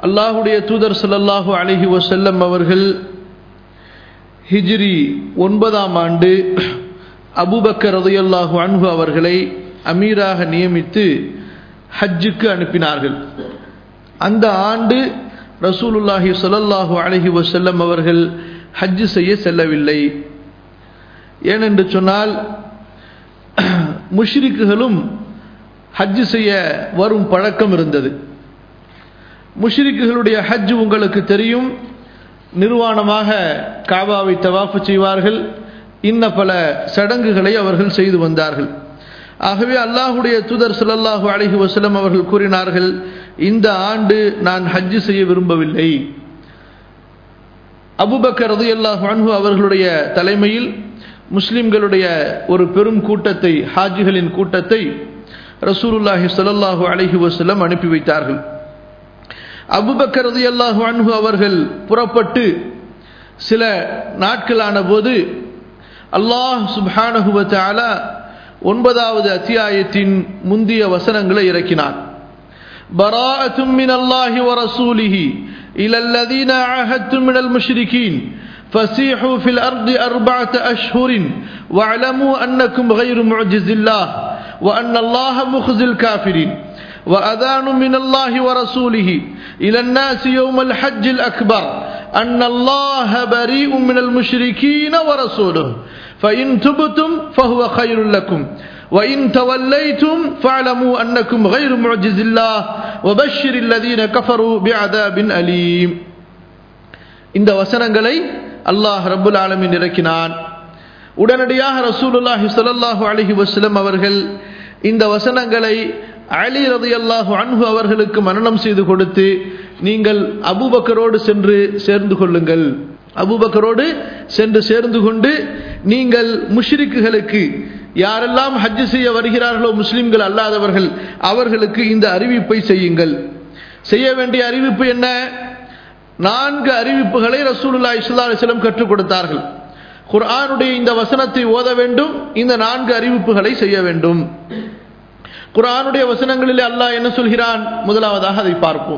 அல்லாஹுடைய தூதர் ஸல்லல்லாஹு அலைஹி வஸல்லம் அவர்கள் ஹிஜ்ரி ஒன்பதாம் ஆண்டு அபூபக்கர் ரலியல்லாஹு அன்ஹு அவர்களை அமீராக நியமித்து ஹஜ்ஜுக்கு அனுப்பினார்கள் அந்த ஆண்டு ரசூலுல்லாஹி ஸல்லல்லாஹு அலைஹி வஸல்லம் அவர்கள் ஹஜ் செய்ய செல்லவில்லை ஏனென்று சொன்னால் முஷ்ரிக்குகளும் ஹஜ் செய்ய வரும் பழக்கம் இருந்தது முஷ்ரிக்குகளுடைய ஹஜ் உங்களுக்கு தெரியும் நிர்வாணமாக காபாவை தவாஃபு செய்வார்கள் இன்ன பல சடங்குகளை அவர்கள் செய்து வந்தார்கள் ஆகவே அல்லாஹுடைய தூதர் ஸல்லல்லாஹு அலைஹி வஸல்லம் அவர்கள் கூறினார்கள் இந்த ஆண்டு நான் ஹஜ் செய்ய விரும்பவில்லை அபுபக்கர் ரலியல்லாஹு அன்ஹு அவர்களுடைய தலைமையில் முஸ்லிம்களுடைய ஒரு பெரும் கூட்டத்தை ஹாஜிகளின் கூட்டத்தை ரசூலுல்லாஹி ஸல்லல்லாஹு அலைஹி வஸல்லம் அனுப்பி வைத்தார்கள் அபுபக்கர் ரலியல்லாஹு அன்ஹு அவர்கள் புறப்பட்டு சில நாட்களான போது அல்லாஹ் சுப்ஹானஹு வ தஆலா ஒன்பதாவது அத்தியாயத்தின் முந்திய வசனங்களை இறக்கினார் பராஅத்தும் மினல்லாஹி வ ரசூலிஹி إلى الذين عاهدتم من المشركين فسيحوا في الأرض أربعة أشهر واعلموا أنكم غير معجز الله وأن الله مخزي الكافرين وأذان من الله ورسوله إلى الناس يوم الحج الأكبر أن الله بريء من المشركين ورسوله فإن تبتم فهو خير لكم وإن توليتم فاعلموا أنكم غير معجز الله وبشر الذين كفروا بعذاب أليم இந்த வசனங்களை அல்லாஹ் ரப்புல் ஆலமின் இறக்கினான் உடனடியாக ரசூலுல்லாஹி ஸல்லல்லாஹு அலைஹி வஸல்லம் அவர்கள் இந்த வசனங்களை அலி ரலியல்லாஹு அன்ஹு அவர்களுக்கு மரணம் செய்து கொடுத்து நீங்கள் அபூபக்கரோடு சென்று சேர்ந்து கொள்ளுங்கள் அபூபக்கரோடு சென்று சேர்ந்து கொண்டு நீங்கள் முஷ்ரிக்குகளுக்கு யாரெல்லாம் ஹஜ் செய்ய வருகிறார்களோ முஸ்லிம்கள் அல்லாதவர்கள் அவர்களுக்கு இந்த அறிவிப்பை செய்யுங்கள் செய்ய வேண்டிய அறிவிப்பு என்ன நான்கு அறிவிப்புகளை ரசூலுல்லா இஸ்லா அலிஸ்லம் கற்றுக் கொடுத்தார்கள் குர்ஆனுடைய இந்த வசனத்தை ஓத வேண்டும் இந்த நான்கு அறிவிப்புகளை செய்ய வேண்டும் குர்ஆனுடைய வசனங்களில் அல்லாஹ் என்ன சொல்கிறான் முதலாவதாக அதை பார்ப்போம்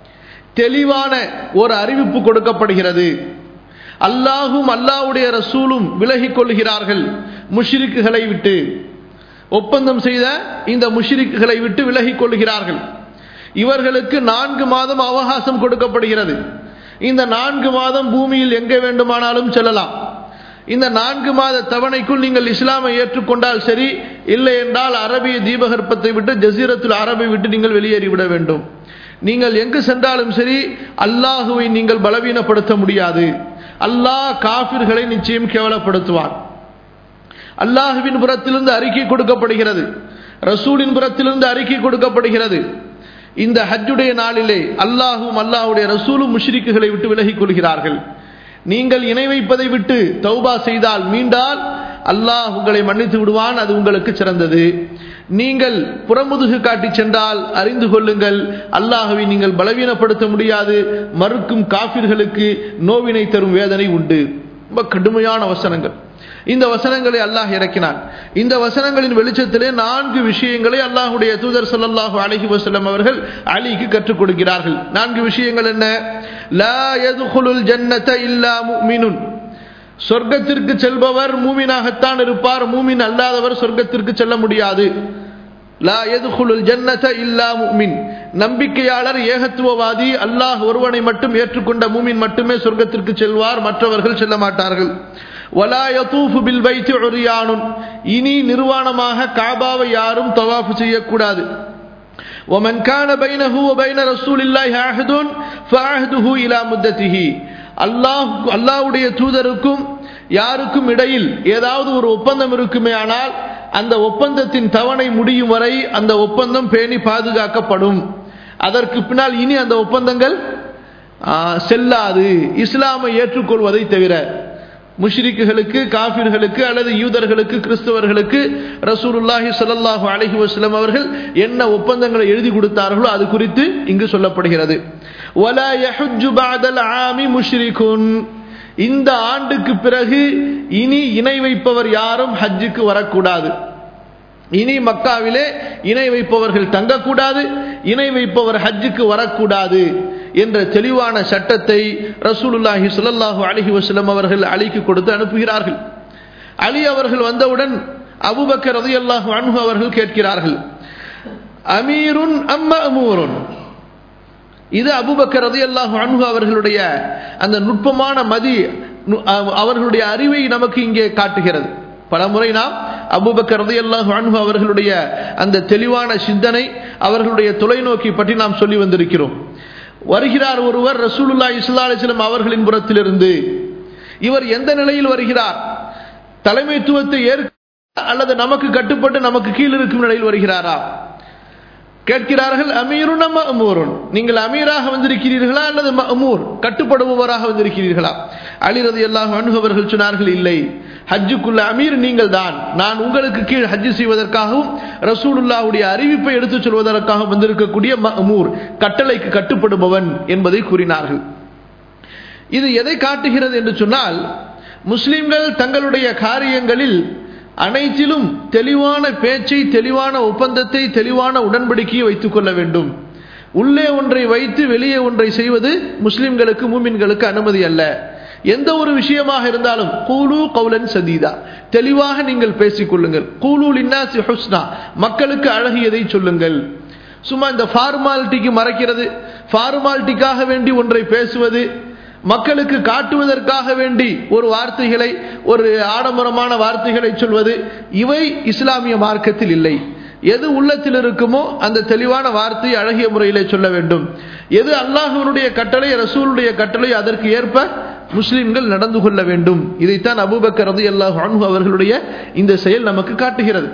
தெளிவான ஒரு அறிவிப்பு கொடுக்கப்படுகிறது அல்லாஹும் அல்லாஹ்வுடைய ரசூலும் விலகிக் கொள்கிறார்கள் முஷ்ரிக்குகளை விட்டு ஒப்பந்தம் செய்த இந்த முஷ்ரிக்குகளை விட்டு விலகிக் கொள்கிறார்கள் இவர்களுக்கு நான்கு மாதம் அவகாசம் கொடுக்கப்படுகிறது இந்த நான்கு மாதம் பூமியில் எங்கே வேண்டுமானாலும் செல்லலாம் இந்த நான்கு மாத தவணைக்குள் நீங்கள் இஸ்லாமை ஏற்றுக்கொண்டால் சரி இல்லை என்றால் அரபிய தீபகற்பத்தை விட்டு ஜசீரத்துல் அரபை விட்டு நீங்கள் வெளியேறிவிட வேண்டும் நீங்கள் எங்கு சென்றாலும் சரி அல்லாஹுவை நீங்கள் பலவீனப்படுத்த முடியாது அல்லாஹ் காபிர்களை நிச்சயம் கேவலப்படுத்துவான் அல்லாஹுவின் புறத்திலிருந்து அறிக்கை கொடுக்கப்படுகிறது ரசூலின் புறத்திலிருந்து அறிக்கை கொடுக்கப்படுகிறது இந்த ஹஜ்ஜுடைய நாளிலே அல்லாஹும் அல்லாஹுடைய ரசூலும் முஷ்ரிக்குகளை விட்டு விலகிக் கொள்கிறார்கள் நீங்கள் இணை வைப்பதை விட்டு தௌபா செய்தால் மீண்டால் அல்லாஹ் உங்களை மன்னித்து விடுவான் அது உங்களுக்கு சிறந்தது நீங்கள் புறமுதுகு காட்டி சென்றால் அறிந்து கொள்ளுங்கள் அல்லாஹவை நீங்கள் பலவீனப்படுத்த முடியாது மறுக்கும் காபிர்களுக்கு நோவினை தரும் வேதனை உண்டு ரொம்ப கடுமையான வசனங்கள் இந்த வசனங்களை அல்லாஹ் இறக்கினான் இந்த வசனங்களின் வெளிச்சத்திலே நான்கு விஷயங்களை அல்லாஹுடைய தூதர் சொல்லல்லாஹு அலஹி வசல்லம் அவர்கள் அலிக்கு கற்றுக் கொடுக்கிறார்கள் நான்கு விஷயங்கள் என்ன லா எதுகுலுல் ஜன்னத இல்லா முமினுன் சொர்க்கத்திற்கு செல்பவர் மூமினாகத்தான் இருப்பார் மூமின் அல்லாதவர் சொர்க்கத்திற்கு செல்ல முடியாது லா எதுகுலுல் ஜன்னத இல்லா முமின் நம்பிக்கையாளர் ஏகத்துவவாதி அல்லாஹ் ஒருவனை மட்டும் ஏற்றுக்கொண்ட மூமின் மட்டுமே சொர்க்கத்திற்கு செல்வார் மற்றவர்கள் செல்ல மாட்டார்கள் வலா யதூஃபு பில் பைத்தி உரியானுன் இனி நிர்வாணமாக காபாவை யாரும் தவாஃபு செய்யக்கூடாது ومن كان بينه وبين رسول الله عهد فعهده الى مدته அல்லாஹ் அல்லாஹ்வுடைய தூதருக்கும் யாருக்கும் இடையில் ஏதாவது ஒரு ஒப்பந்தம் இருக்குமே ஆனால் அந்த ஒப்பந்தத்தின் தவணை முடியும் வரை அந்த ஒப்பந்தம் பேணி பாதுகாக்கப்படும் அதற்கு பின்னால் இனி அந்த ஒப்பந்தங்கள் செல்லாது இஸ்லாமை ஏற்றுக்கொள்வதை தவிர முஷ்ரிக்குகளுக்கு காபிர்களுக்கு அல்லது யூதர்களுக்கு கிறிஸ்தவர்களுக்கு ரசூலுல்லாஹி ஸல்லல்லாஹு அலைஹி வஸல்லம் அவர்கள் என்ன ஒப்பந்தங்களை எழுதி கொடுத்தார்களோ அது குறித்து இங்கு சொல்லப்படுகிறது வலா யஹுஜ்ஜு பஅதல் ஆமி முஷ்ரிகுன் இந்த ஆண்டுக்கு பிறகு இனி இணை வைப்பவர் யாரும் ஹஜ்ஜுக்கு வரக்கூடாது இனி மக்காவிலே இணை வைப்பவர்கள் தங்கக்கூடாது இணை வைப்பவர் ஹஜ்ஜுக்கு வரக்கூடாது என்ற தெளிவான சட்டத்தை ரசூலுல்லாஹி ஸல்லல்லாஹு அலைஹி வஸல்லம் அவர்கள் அலிக்கு கொடுத்து அனுப்புகிறார்கள் அலி அவர்கள் வந்தவுடன் அபூபக்கர் ரலியல்லாஹு அன்ஹு அவர்கள் கேட்கிறார்கள் அமீருன் அம்ம அமூருன் இது அபுபக்கர் ரலியல்லாஹு அன்ஹு அவர்களுடைய அந்த நுட்பமான மதி அவர்களுடைய அறிவை நமக்கு இங்கே காட்டுகிறது பலமுறை நாம் அபுபக்கர் ரலியல்லாஹு அன்ஹு அவர்களுடைய அந்த தெளிவான சிந்தனை அவர்களுடைய தொலைநோக்கி பற்றி நாம் சொல்லி வந்திருக்கிறோம் வருகிறார் ஒருவர் ரசூலுல்லா இஸ்லா அலிஸ்லாம் அவர்களின் புறத்திலிருந்து இவர் எந்த நிலையில் வருகிறார் தலைமைத்துவத்தை ஏற்க அல்லது நமக்கு கட்டுப்பட்டு நமக்கு கீழ் இருக்கும் நிலையில் வருகிறாரா கேட்கிறார்கள் அமீருன் அமூருன் நீங்கள் அமீராக வந்திருக்கிறீர்களா அல்லது அமூர் கட்டுப்படுபவராக வந்திருக்கிறீர்களா அலிரது எல்லாம் அணுகவர்கள் சொன்னார்கள் இல்லை ஹஜ்ஜுக்குள்ள அமீர் நீங்கள் தான் நான் உங்களுக்கு கீழ் ஹஜ்ஜு செய்வதற்காகவும் ரசூலுல்லாவுடைய அறிவிப்பை எடுத்துச் சொல்வதற்காகவும் வந்திருக்கக்கூடிய அமூர் கட்டளைக்கு கட்டுப்படுபவன் என்பதை கூறினார்கள் இது எதை காட்டுகிறது என்று சொன்னால் முஸ்லிம்கள் தங்களுடைய காரியங்களில் அனைத்திலும் தெளிவான பேச்சை தெளிவான ஒப்பந்தத்தை தெளிவான உடன்படிக்கையை வைத்துக் கொள்ள வேண்டும் உள்ளே ஒன்றை வைத்து வெளியே ஒன்றை செய்வது முஸ்லிம்களுக்கு மூமின்களுக்கு அனுமதி அல்ல எந்த ஒரு விஷயமாக இருந்தாலும் கூலு கவுலன் சதீதா தெளிவாக நீங்கள் பேசிக் கொள்ளுங்கள் கூலு லின்னாசி ஹுஸ்னா மக்களுக்கு அழகியதை சொல்லுங்கள் சும்மா இந்த ஃபார்மாலிட்டிக்கு மறைக்கிறது ஃபார்மாலிட்டிக்காக வேண்டி ஒன்றை பேசுவது மக்களுக்கு காட்டுவதற்காக வேண்டி ஒரு வார்த்தைகளை ஒரு ஆடம்பரமான வார்த்தைகளை சொல்வது இவை இஸ்லாமிய மார்க்கத்தில் இல்லை எது உள்ளத்தில் இருக்குமோ அந்த தெளிவான வார்த்தையை அழகிய முறையிலே சொல்ல வேண்டும் எது அல்லாஹுவனுடைய கட்டளை ரசூலுடைய கட்டளை அதற்கு ஏற்ப முஸ்லிம்கள் நடந்து கொள்ள வேண்டும் இதைத்தான் அபூபக்கர் ரதி அல்லாஹ் அன்ஹு அவர்களுடைய இந்த செயல் நமக்கு காட்டுகிறது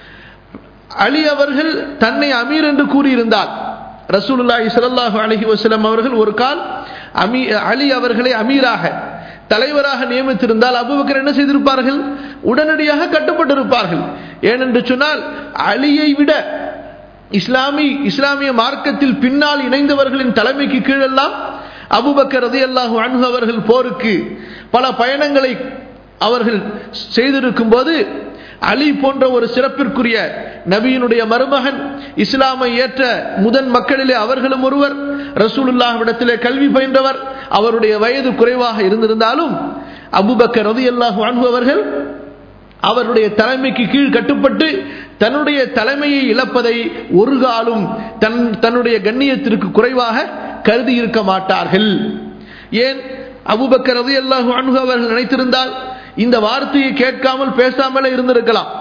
அலி அவர்கள் தன்னை அமீர் என்று கூறியிருந்தால் ரசூலுல்லாஹி ஸல்லல்லாஹு அலைஹி வஸல்லம் அவர்கள் ஒரு கால் அமீ அலி அவர்களை அமீராக தலைவராக நியமித்திருந்தால் அபுபக்கர் என்ன செய்திருப்பார்கள் உடனடியாக கட்டுப்பட்டிருப்பார்கள் ஏனென்று சொன்னால் அலியை விட இஸ்லாமி இஸ்லாமிய மார்க்கத்தில் பின்னால் இணைந்தவர்களின் தலைமைக்கு கீழெல்லாம் அபுபக்கர் ரதி அல்லாஹு அன்ஹு அவர்கள் போருக்கு பல பயணங்களை அவர்கள் செய்திருக்கும் போது அலி போன்ற ஒரு சிறப்பிற்குரிய நபியினுடைய மருமகன் இஸ்லாமை ஏற்ற முதன் மக்களிலே அவர்களும் ஒருவர் ரசூலுல்லாஹ்விடத்திலே கல்வி பயின்றவர் அவருடைய வயது குறைவாக இருந்திருந்தாலும் அபுபக்கர் ரதி அல்லாஹு அன்பு அவர்கள் அவருடைய தலைமைக்கு கீழ் கட்டுப்பட்டு தன்னுடைய தலைமையை இழப்பதை ஒரு காலும் தன் தன்னுடைய கண்ணியத்திற்கு குறைவாக கருதி இருக்க மாட்டார்கள் ஏன் அபுபக்கர் ரதி அல்லாஹு அன்பு அவர்கள் நினைத்திருந்தால் இந்த வார்த்தையை கேட்காமல் பேசாமலே இருந்திருக்கலாம்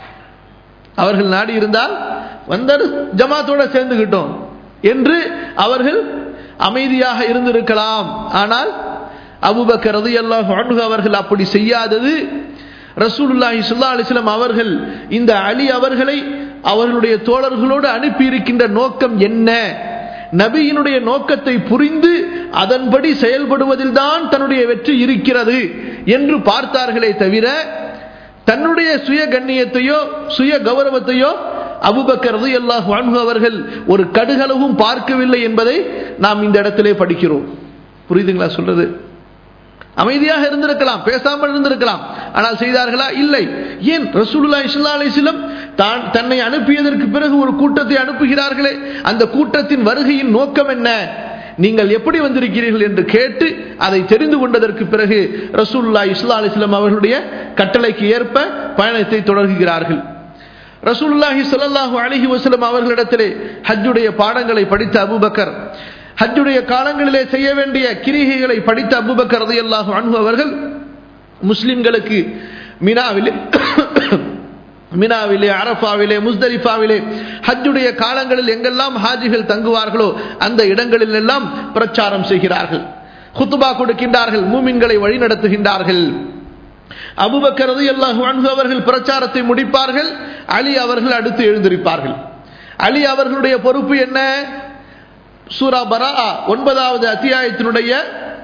அவர்கள் நாடி இருந்தால் வந்தாரு ஜமாத்தோட சேர்ந்துகிட்டோம் என்று அவர்கள் அமைதியாக இருந்திருக்கலாம் ஆனால் அபுபக்கர் ரதி அல்லாஹ் அவர்கள் அப்படி செய்யாதது ரசூலுல்லாஹி சுல்லா அலிஸ்லாம் அவர்கள் இந்த அலி அவர்களை அவர்களுடைய தோழர்களோடு அனுப்பி இருக்கின்ற நோக்கம் என்ன நபியினுடைய நோக்கத்தை புரிந்து அதன்படி செயல்படுவதில் தான் தன்னுடைய வெற்றி இருக்கிறது என்று பார்த்தார்களே தவிர தன்னுடைய சுய கண்ணியத்தையோ சுய கௌரவத்தையோ அபுபக்கரது அல்லாஹ் வான்கு அவர்கள் ஒரு கடுகளவும் பார்க்கவில்லை என்பதை நாம் இந்த இடத்திலே படிக்கிறோம் புரியுதுங்களா சொல்றது அமைதியாக இருந்திருக்கலாம் பேசாமல் இருந்திருக்கலாம் ஆனால் செய்தார்களா இல்லை ஏன் ரசூலுல்லா இஸ்லா அலிஸ்லம் தான் தன்னை அனுப்பியதற்கு பிறகு ஒரு கூட்டத்தை அனுப்புகிறார்களே அந்த கூட்டத்தின் வருகையின் நோக்கம் என்ன நீங்கள் எப்படி வந்திருக்கிறீர்கள் என்று கேட்டு அதை தெரிந்து கொண்டதற்கு பிறகு ரசூல்லா இஸ்லா அலிஸ்லாம் அவர்களுடைய கட்டளைக்கு ஏற்ப பயணத்தை தொடர்கிறார்கள் ரசூலுல்லாஹி ஸல்லல்லாஹு அலைஹி வஸல்லம் அவர்களிடத்திலே ஹஜ்ஜுடைய பாடங்களை படித்த அபூபக்கர் ஹஜ்ஜுடைய காலங்களிலே செய்ய வேண்டிய கிரிகைகளை படித்த அபூபக்கர் ரலியல்லாஹு அன்ஹு அவர்கள் முஸ்லிம்களுக்கு மினாவிலே மினாவிலே அரஃபாவிலே முஸ்தலிஃபாவிலே ஹஜ்ஜுடைய காலங்களில் எங்கெல்லாம் ஹாஜிகள் தங்குவார்களோ அந்த இடங்களில் எல்லாம் பிரச்சாரம் செய்கிறார்கள் குத்துபா கொடுக்கின்றார்கள் மூமின்களை வழிநடத்துகின்றார்கள் அபுபக்கரது அல்லாஹு அன்ஹு அவர்கள் பிரச்சாரத்தை முடிப்பார்கள் அலி அவர்கள் அடுத்து எழுந்திருப்பார்கள் அலி அவர்களுடைய பொறுப்பு என்ன சூரா பரா ஒன்பதாவது அத்தியாயத்தினுடைய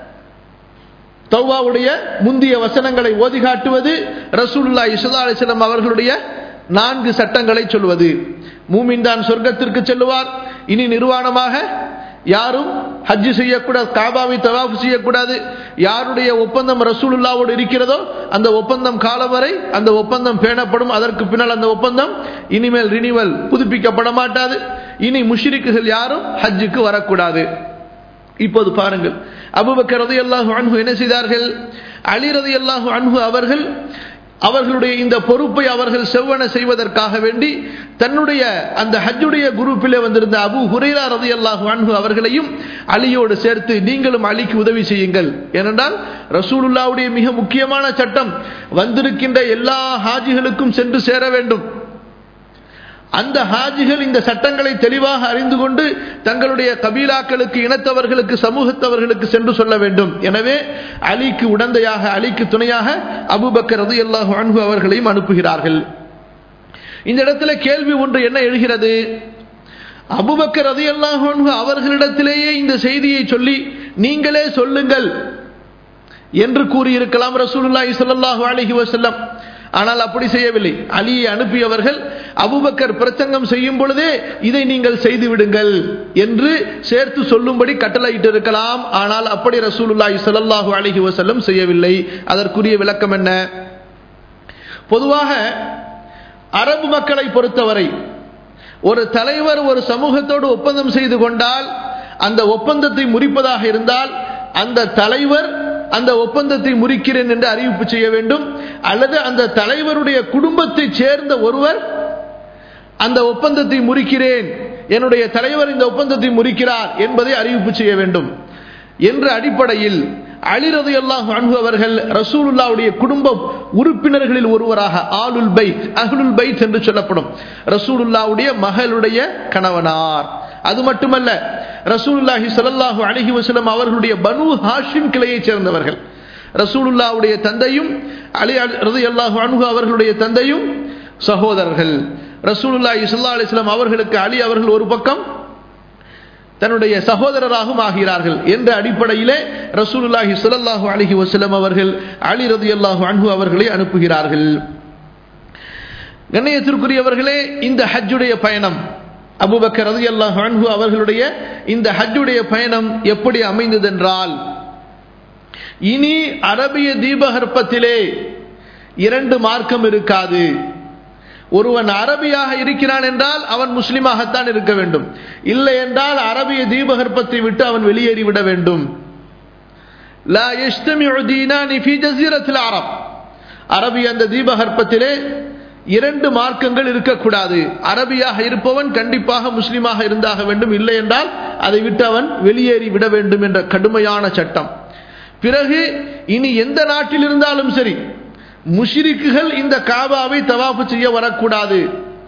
தௌவாவுடைய முந்திய வசனங்களை ஓதி காட்டுவது ரசூலுல்லா இசதா அலிஸ்லாம் அவர்களுடைய நான்கு சட்டங்களை சொல்வது மூமின் தான் சொர்க்கத்திற்கு செல்லுவார் இனி நிர்வாணமாக யாரும் ஹஜ்ஜு செய்யக்கூடாது காபாவை தவாஃப் செய்யக்கூடாது யாருடைய ஒப்பந்தம் ரசூலுல்லாவோடு இருக்கிறதோ அந்த ஒப்பந்தம் காலம் வரை அந்த ஒப்பந்தம் பேணப்படும் அதற்கு பின்னால் அந்த ஒப்பந்தம் இனிமேல் ரினிவல் புதுப்பிக்கப்பட மாட்டாது இனி முஷ்ரிக்குகள் யாரும் ஹஜ்ஜுக்கு வரக்கூடாது இப்போது பாருங்கள் அபுபக்கர் ரதி அல்லாஹு அன்ஹு என்ன செய்தார்கள் அலி ரதி அல்லாஹு அன்ஹு அவர்கள் அவர்களுடைய இந்த பொறுப்பை அவர்கள் செவ்வன செய்வதற்காக வேண்டி தன்னுடைய அந்த ஹஜ்ஜுடைய குரூப்பிலே வந்திருந்த அபு ஹுரேரா ரதி அல்லாஹு அன்ஹு அவர்களையும் அலியோடு சேர்த்து நீங்களும் அலிக்கு உதவி செய்யுங்கள் ஏனென்றால் ரசூலுல்லாவுடைய மிக முக்கியமான சட்டம் வந்திருக்கின்ற எல்லா ஹாஜிகளுக்கும் சென்று சேர வேண்டும் அந்த ஹாஜிகள் இந்த சட்டங்களை தெளிவாக அறிந்து கொண்டு தங்களுடைய கபீலாக்களுக்கு இனத்தவர்களுக்கு சமூகத்தவர்களுக்கு சென்று சொல்ல வேண்டும் எனவே அலிக்கு உடந்தையாக அலிக்கு துணையாக அபுபக்கர் ரது அல்லாஹு அன்பு அவர்களையும் அனுப்புகிறார்கள் இந்த இடத்துல கேள்வி ஒன்று என்ன எழுகிறது அபுபக்கர் ரதி அல்லாஹு அன்பு அவர்களிடத்திலேயே இந்த செய்தியை சொல்லி நீங்களே சொல்லுங்கள் என்று கூறியிருக்கலாம் ரசூலுல்லாஹி ஸல்லல்லாஹு அலைஹி வஸல்லம் ஆனால் அப்படி செய்யவில்லை அலியை அனுப்பியவர்கள் அபுபக்கர் பிரசங்கம் செய்யும் பொழுதே இதை நீங்கள் செய்து விடுங்கள் என்று சேர்த்து சொல்லும்படி கட்டளையிட்டு இருக்கலாம் ஆனால் அப்படி ரசூலுல்லாஹி ஸல்லல்லாஹு அலைஹி வஸல்லம் செய்யவில்லை அதற்குரிய விளக்கம் என்ன பொதுவாக அரபு மக்களை பொறுத்தவரை ஒரு தலைவர் ஒரு சமூகத்தோடு ஒப்பந்தம் செய்து கொண்டால் அந்த ஒப்பந்தத்தை முறிப்பதாக இருந்தால் அந்த தலைவர் அந்த ஒப்பந்தத்தை முறிக்கிறேன் என்று அறிவிப்பு செய்ய வேண்டும் அல்லது அந்த தலைவருடைய குடும்பத்தைச் சேர்ந்த ஒருவர் அந்த ஒப்பந்தத்தை முறிக்கிறேன் என்னுடைய தலைவர் இந்த ஒப்பந்தத்தை முறிக்கிறார் என்பதை அறிவிப்பு செய்ய வேண்டும் என்ற அடிப்படையில் அலிரது அல்லாஹ் அன்பு அவர்கள் ரசூலுல்லாவுடைய குடும்ப உறுப்பினர்களில் ஒருவராக ஆலுல் பைத் அஹ்லுல் பைத் என்று சொல்லப்படும் ரசூலுல்லாவுடைய மகளுடைய கணவனார் அது மட்டுமல்ல ரசூலுல்லாஹி ஸல்லல்லாஹு அலைஹி வஸல்லம் அவர்களுடைய பனு ஹாஷிம் கிளையைச் சேர்ந்தவர்கள் ரசூலுல்லாவுடைய தந்தையும் அலி ரலியல்லாஹு அன்ஹு அவர்களுடைய தந்தையும் சகோதரர்கள் ரசூலுல்லாஹி ஸல்லல்லாஹு அலைஹி வஸல்லம் அவர்களுக்கு அலி அவர்கள் ஒரு பக்கம் தன்னுடைய சகோதரராகவும் ஆகிறார்கள் என்ற அடிப்படையிலே ரசூலுல்லாஹி ஸல்லல்லாஹு அலைஹி வஸல்லம் அவர்கள் அலி ரலியல்லாஹு அன்ஹு அவர்களை அனுப்புகிறார்கள் கண்ணியத்திற்குரியவர்களே இந்த ஹஜ்ஜுடைய பயணம் அபுபக்கர் ரதி அல்லாஹ் அன்ஹு அவர்களுடைய இந்த ஹஜ்ஜுடைய பயணம் எப்படி அமைந்ததென்றால் இனி அரபிய தீபகற்பத்திலே இரண்டு மார்க்கம் இருக்காது ஒருவன் அரபியாக இருக்கிறான் என்றால் அவன் முஸ்லிமாகத்தான் இருக்க வேண்டும் இல்லை என்றால் அரபிய தீபகற்பத்தை விட்டு அவன் வெளியேறி விட வேண்டும் அரபி அந்த தீபகற்பத்திலே இரண்டு மார்க்கங்கள் இருக்கக்கூடாது அரபியாக இருப்பவன் கண்டிப்பாக முஸ்லிமாக இருந்தாக வேண்டும் இல்லை என்றால் அதை விட்டு அவன் வெளியேறி விட வேண்டும் என்ற கடுமையான சட்டம் பிறகு இனி எந்த நாட்டில் இருந்தாலும் சரி முஷிரிக்குகள் இந்த காபாவை தவாப்பு செய்ய வரக்கூடாது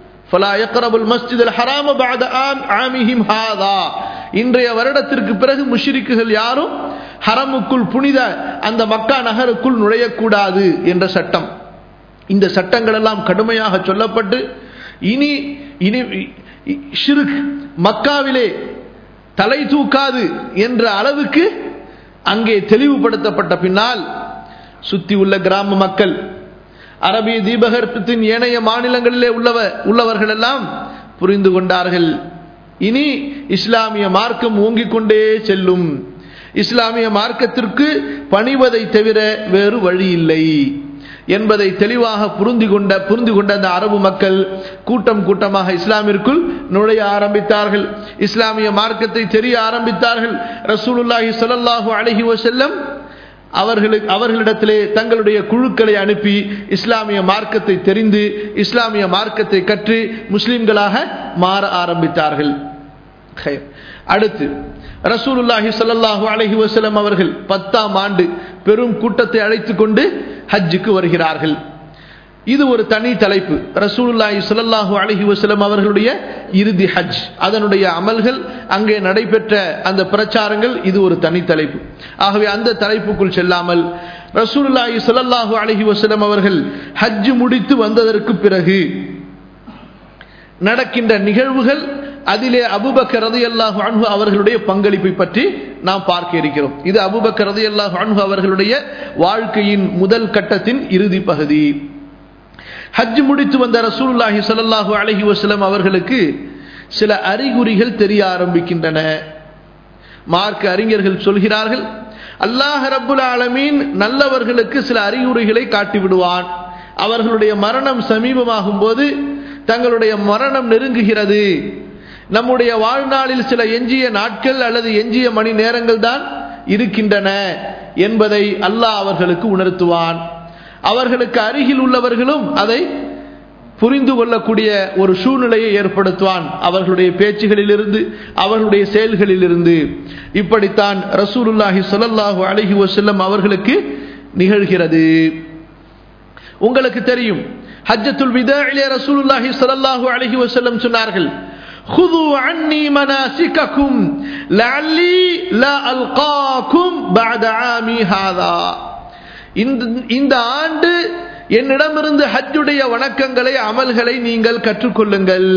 இன்றைய வருடத்திற்கு பிறகு முஷிரிக்குகள் யாரும் ஹரமுக்குள் புனித அந்த மக்கா நகருக்குள் நுழையக்கூடாது என்ற சட்டம் இந்த சட்டங்கள் எல்லாம் கடுமையாக சொல்லப்பட்டு இனி இனி ஷிருக் மக்காவிலே தலை தூக்காது என்ற அளவுக்கு அங்கே தெளிவுபடுத்தப்பட்ட பின்னால் சுத்தி உள்ள கிராம மக்கள் அரபிய தீபகற்பத்தின் ஏனைய மாநிலங்களிலே உள்ளவ உள்ளவர்கள் எல்லாம் புரிந்து கொண்டார்கள் இனி இஸ்லாமிய மார்க்கம் ஓங்கிக் கொண்டே செல்லும் இஸ்லாமிய மார்க்கத்திற்கு பணிவதை தவிர வேறு வழி இல்லை என்பதை தெளிவாக புரிந்து கொண்ட புரிந்து கொண்ட அந்த அரபு மக்கள் கூட்டம் கூட்டமாக இஸ்லாமிற்குள் நுழைய ஆரம்பித்தார்கள் இஸ்லாமிய மார்க்கத்தை தெரிய ஆரம்பித்தார்கள் ரசூலுல்லாஹி ஸல்லல்லாஹு அலைஹி வஸல்லம் அவர்களுக்கு அவர்களிடத்திலே தங்களுடைய குழுக்களை அனுப்பி இஸ்லாமிய மார்க்கத்தை தெரிந்து இஸ்லாமிய மார்க்கத்தை கற்று முஸ்லிம்களாக மாற ஆரம்பித்தார்கள் அடுத்து ரசூலுல்லாஹி ஸல்லல்லாஹு அலைஹி வஸல்லம் அவர்கள் பத்தாம் ஆண்டு பெரும் கூட்டத்தை அழைத்து கொண்டு ஹஜ்ஜுக்கு வருகிறார்கள் இது ஒரு தனி தலைப்பு ரசூலுல்லாஹி ஸல்லல்லாஹு அலைஹி வஸல்லம் அவர்களுடைய இறுதி ஹஜ் அதனுடைய அமல்கள் அங்கே நடைபெற்ற அந்த பிரச்சாரங்கள் இது ஒரு தனி தலைப்பு ஆகவே அந்த தலைப்புக்குள் செல்லாமல் ரசூலுல்லாஹி ஸல்லல்லாஹு அலைஹி வஸல்லம் அவர்கள் ஹஜ் முடித்து வந்ததற்கு பிறகு நடக்கின்ற நிகழ்வுகள் அதிலே அபுபக்கர் ரதி அல்லாஹு அன்ஹு அவர்களுடைய பங்களிப்பை பற்றி நாம் பார்க்க இருக்கிறோம் இது அபுபக்கர் ரதி அல்லாஹு அன்ஹு அவர்களுடைய வாழ்க்கையின் முதல் கட்டத்தின் இறுதி பகுதி ஹஜ் முடித்து வந்த ரசூலுல்லாஹி ஸல்லல்லாஹு அலைஹி வஸல்லம் அவர்களுக்கு சில அறிகுறிகள் தெரிய ஆரம்பிக்கின்றன மார்க்க அறிஞர்கள் சொல்கிறார்கள் அல்லாஹ் ரப்புல் ஆலமீன் நல்லவர்களுக்கு சில அறிகுறிகளை காட்டி விடுவான் அவர்களுடைய மரணம் சமீபமாகும் போது தங்களுடைய மரணம் நெருங்குகிறது நம்முடைய வாழ்நாளில் சில எஞ்சிய நாட்கள் அல்லது எஞ்சிய மணி நேரங்கள் தான் இருக்கின்றன என்பதை அல்லாஹ் அவர்களுக்கு உணர்த்துவான் அவர்களுக்கு அருகில் உள்ளவர்களும் அதை புரிந்து கொள்ளக்கூடிய ஒரு சூழ்நிலையை ஏற்படுத்துவான் அவர்களுடைய பேச்சுகளிலிருந்து அவர்களுடைய செயல்களிலிருந்து இப்படித்தான் ரசூலுல்லாஹி ஸல்லல்லாஹு அலைஹி வஸல்லம் அவர்களுக்கு நிகழ்கிறது உங்களுக்கு தெரியும் ஹஜ்ஜத்துல் விதாஇலே ரசூலுல்லாஹி ஸல்லல்லாஹு அலைஹி வஸல்லம் சொன்னார்கள் خذوا عني مناسككم لعلي لا ألقاكم بعد عامي هذا இந்த ஆண்டு என்னிடமிருந்து ஹஜ்ஜுடைய வணக்கங்களை அமல்களை நீங்கள் கற்றுக்கொள்ளுங்கள்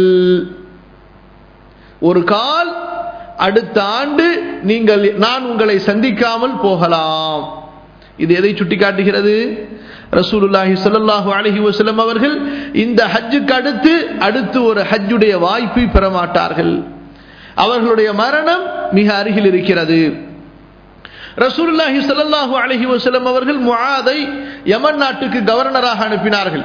ஒரு கால் அடுத்த ஆண்டு நீங்கள் நான் உங்களை சந்திக்காமல் போகலாம் இது எதை சுட்டிக்காட்டுகிறது ரசூலுல்லாஹி ஸல்லல்லாஹு அலைஹி வஸல்லம் அவர்கள் இந்த ஹஜ்ஜுக்கு அடுத்து அடுத்து ஒரு ஹஜ்ஜுடைய வாய்ப்பை பெற மாட்டார்கள் அவர்களுடைய மரணம் மிக அருகில் இருக்கிறது ரசூலுல்லாஹி ஸல்லல்லாஹு அலைஹி வஸல்லம் அவர்கள் முஆதை யமன் நாட்டுக்கு கவர்னராக அனுப்பினார்கள்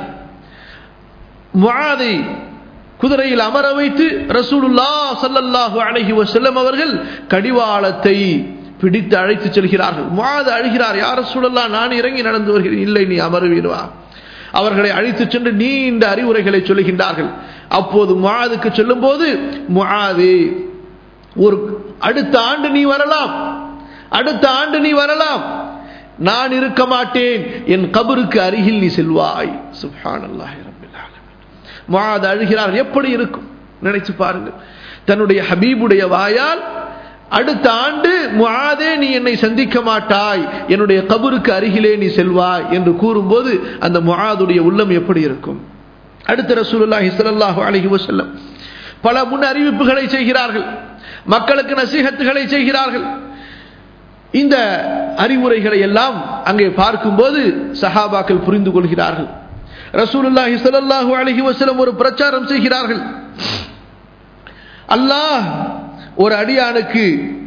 முஆதை குதிரையில் அமர வைத்து ரசூலுல்லா ஸல்லல்லாஹு அலைஹி வஸல்லம் அவர்கள் கடிவாளத்தை பிடித்து அழைத்து செல்கிறார்கள் முஆது அழுகிறார் யார் ரசூலுல்லா நான் இறங்கி நடந்து வருகிறேன் இல்லை நீ அமருவீர்வா அவர்களை அழைத்து சென்று நீண்ட அறிவுரைகளை சொல்லுகின்றார்கள் அப்போது முஆதுக்கு சொல்லும் போது முஆது ஒரு அடுத்த ஆண்டு நீ வரலாம் அடுத்த ஆண்டு நீ வரலாம் நான் இருக்க மாட்டேன் என் கபருக்கு அருகில் நீ செல்வாய் சுப்ஹானல்லாஹி ரப்பில் ஆலமீன் முஆத் அழுகிறார் எப்படி இருக்கும் நினைச்சு பாருங்கள் தன்னுடைய ஹபீபுடைய வாயால் அடுத்த ஆண்டு முஆதே நீ என்னை சந்திக்க மாட்டாய் என்னுடைய கபருக்கு அருகிலே நீ செல்வாய் என்று கூறும்போது அந்த முஆதுடைய உள்ளம் எப்படி இருக்கும் அடுத்த ரசூலுல்லாஹி ஸல்லல்லாஹு அலைஹி வஸல்லம் பல முன் அறிவிப்புகளை செய்கிறார்கள் மக்களுக்கு நசீகத்துகளை செய்கிறார்கள் இந்த அறிவுரைகளை எல்லாம் அங்கே பார்க்கும்போது சஹாபாக்கள் புரிந்து கொள்கிறார்கள் ரசூலுல்லாஹி ஸல்லல்லாஹு அலைஹி வஸல்லம் ஒரு பிரச்சாரம் செய்கிறார்கள் அல்லாஹ் ஒரு அடியானுக்கு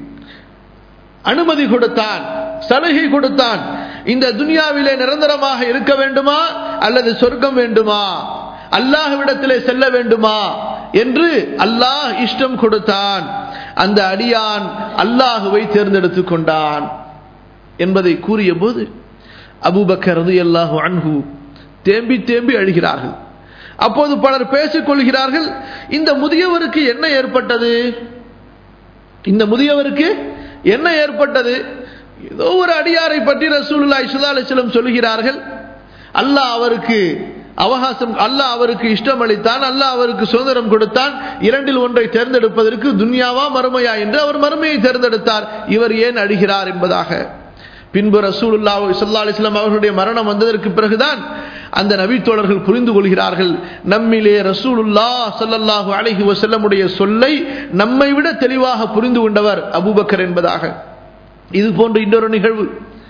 அனுமதி கொடுத்தான் சலுகை கொடுத்தான் இந்த துனியாவிலே நிரந்தரமாக இருக்க வேண்டுமா அல்லது சொர்க்கம் வேண்டுமா அல்லாஹ்விடத்திலே செல்ல வேண்டுமா என்று அல்லாஹ் இஷ்டம் கொடுத்தான் அந்த அடியான் அல்லாஹுவை தேர்ந்தெடுத்துக் கொண்டான் என்பதை கூறிய போது அபுபக்கரது அல்லாஹு அன்ஹு தேம்பி தேம்பி அழுகிறார்கள் அப்போது பலர் பேசிக் கொள்கிறார்கள் இந்த முதியவருக்கு என்ன ஏற்பட்டது இந்த முதியவருக்கு என்ன ஏற்பட்டது ஏதோ ஒரு அடியாரை பற்றி ரசூலுல்லாஹி ஸல்லல்லாஹு அலைஹி வஸல்லம் சொல்கிறார்கள் அல்லாஹ் அவருக்கு அவகாசம் அல்லாஹ் அவருக்கு இஷ்டம் அளித்தான் அல்லாஹ் அவருக்கு சுதந்திரம் கொடுத்தான் இரண்டில் ஒன்றை தேர்ந்தெடுப்பதற்கு துன்யாவா மறுமையா என்று அவர் மறுமையை தேர்ந்தெடுத்தார் இவர் ஏன் அழுகிறார் என்பதாக பின்பு ரசூலுல்லா சல்லா அலிஸ்லாம் அவர்களுடைய மரணம் வந்ததற்கு பிறகுதான் அந்த நபித்தோழர்கள் புரிந்து கொள்கிறார்கள் நம்மிலே ரசூலுல்லா சல்லல்லாஹு அலைஹி வசல்லமுடைய சொல்லை நம்மை விட தெளிவாக புரிந்து கொண்டவர் அபூபக்கர் என்பதாக இது போன்ற இன்னொரு நிகழ்வு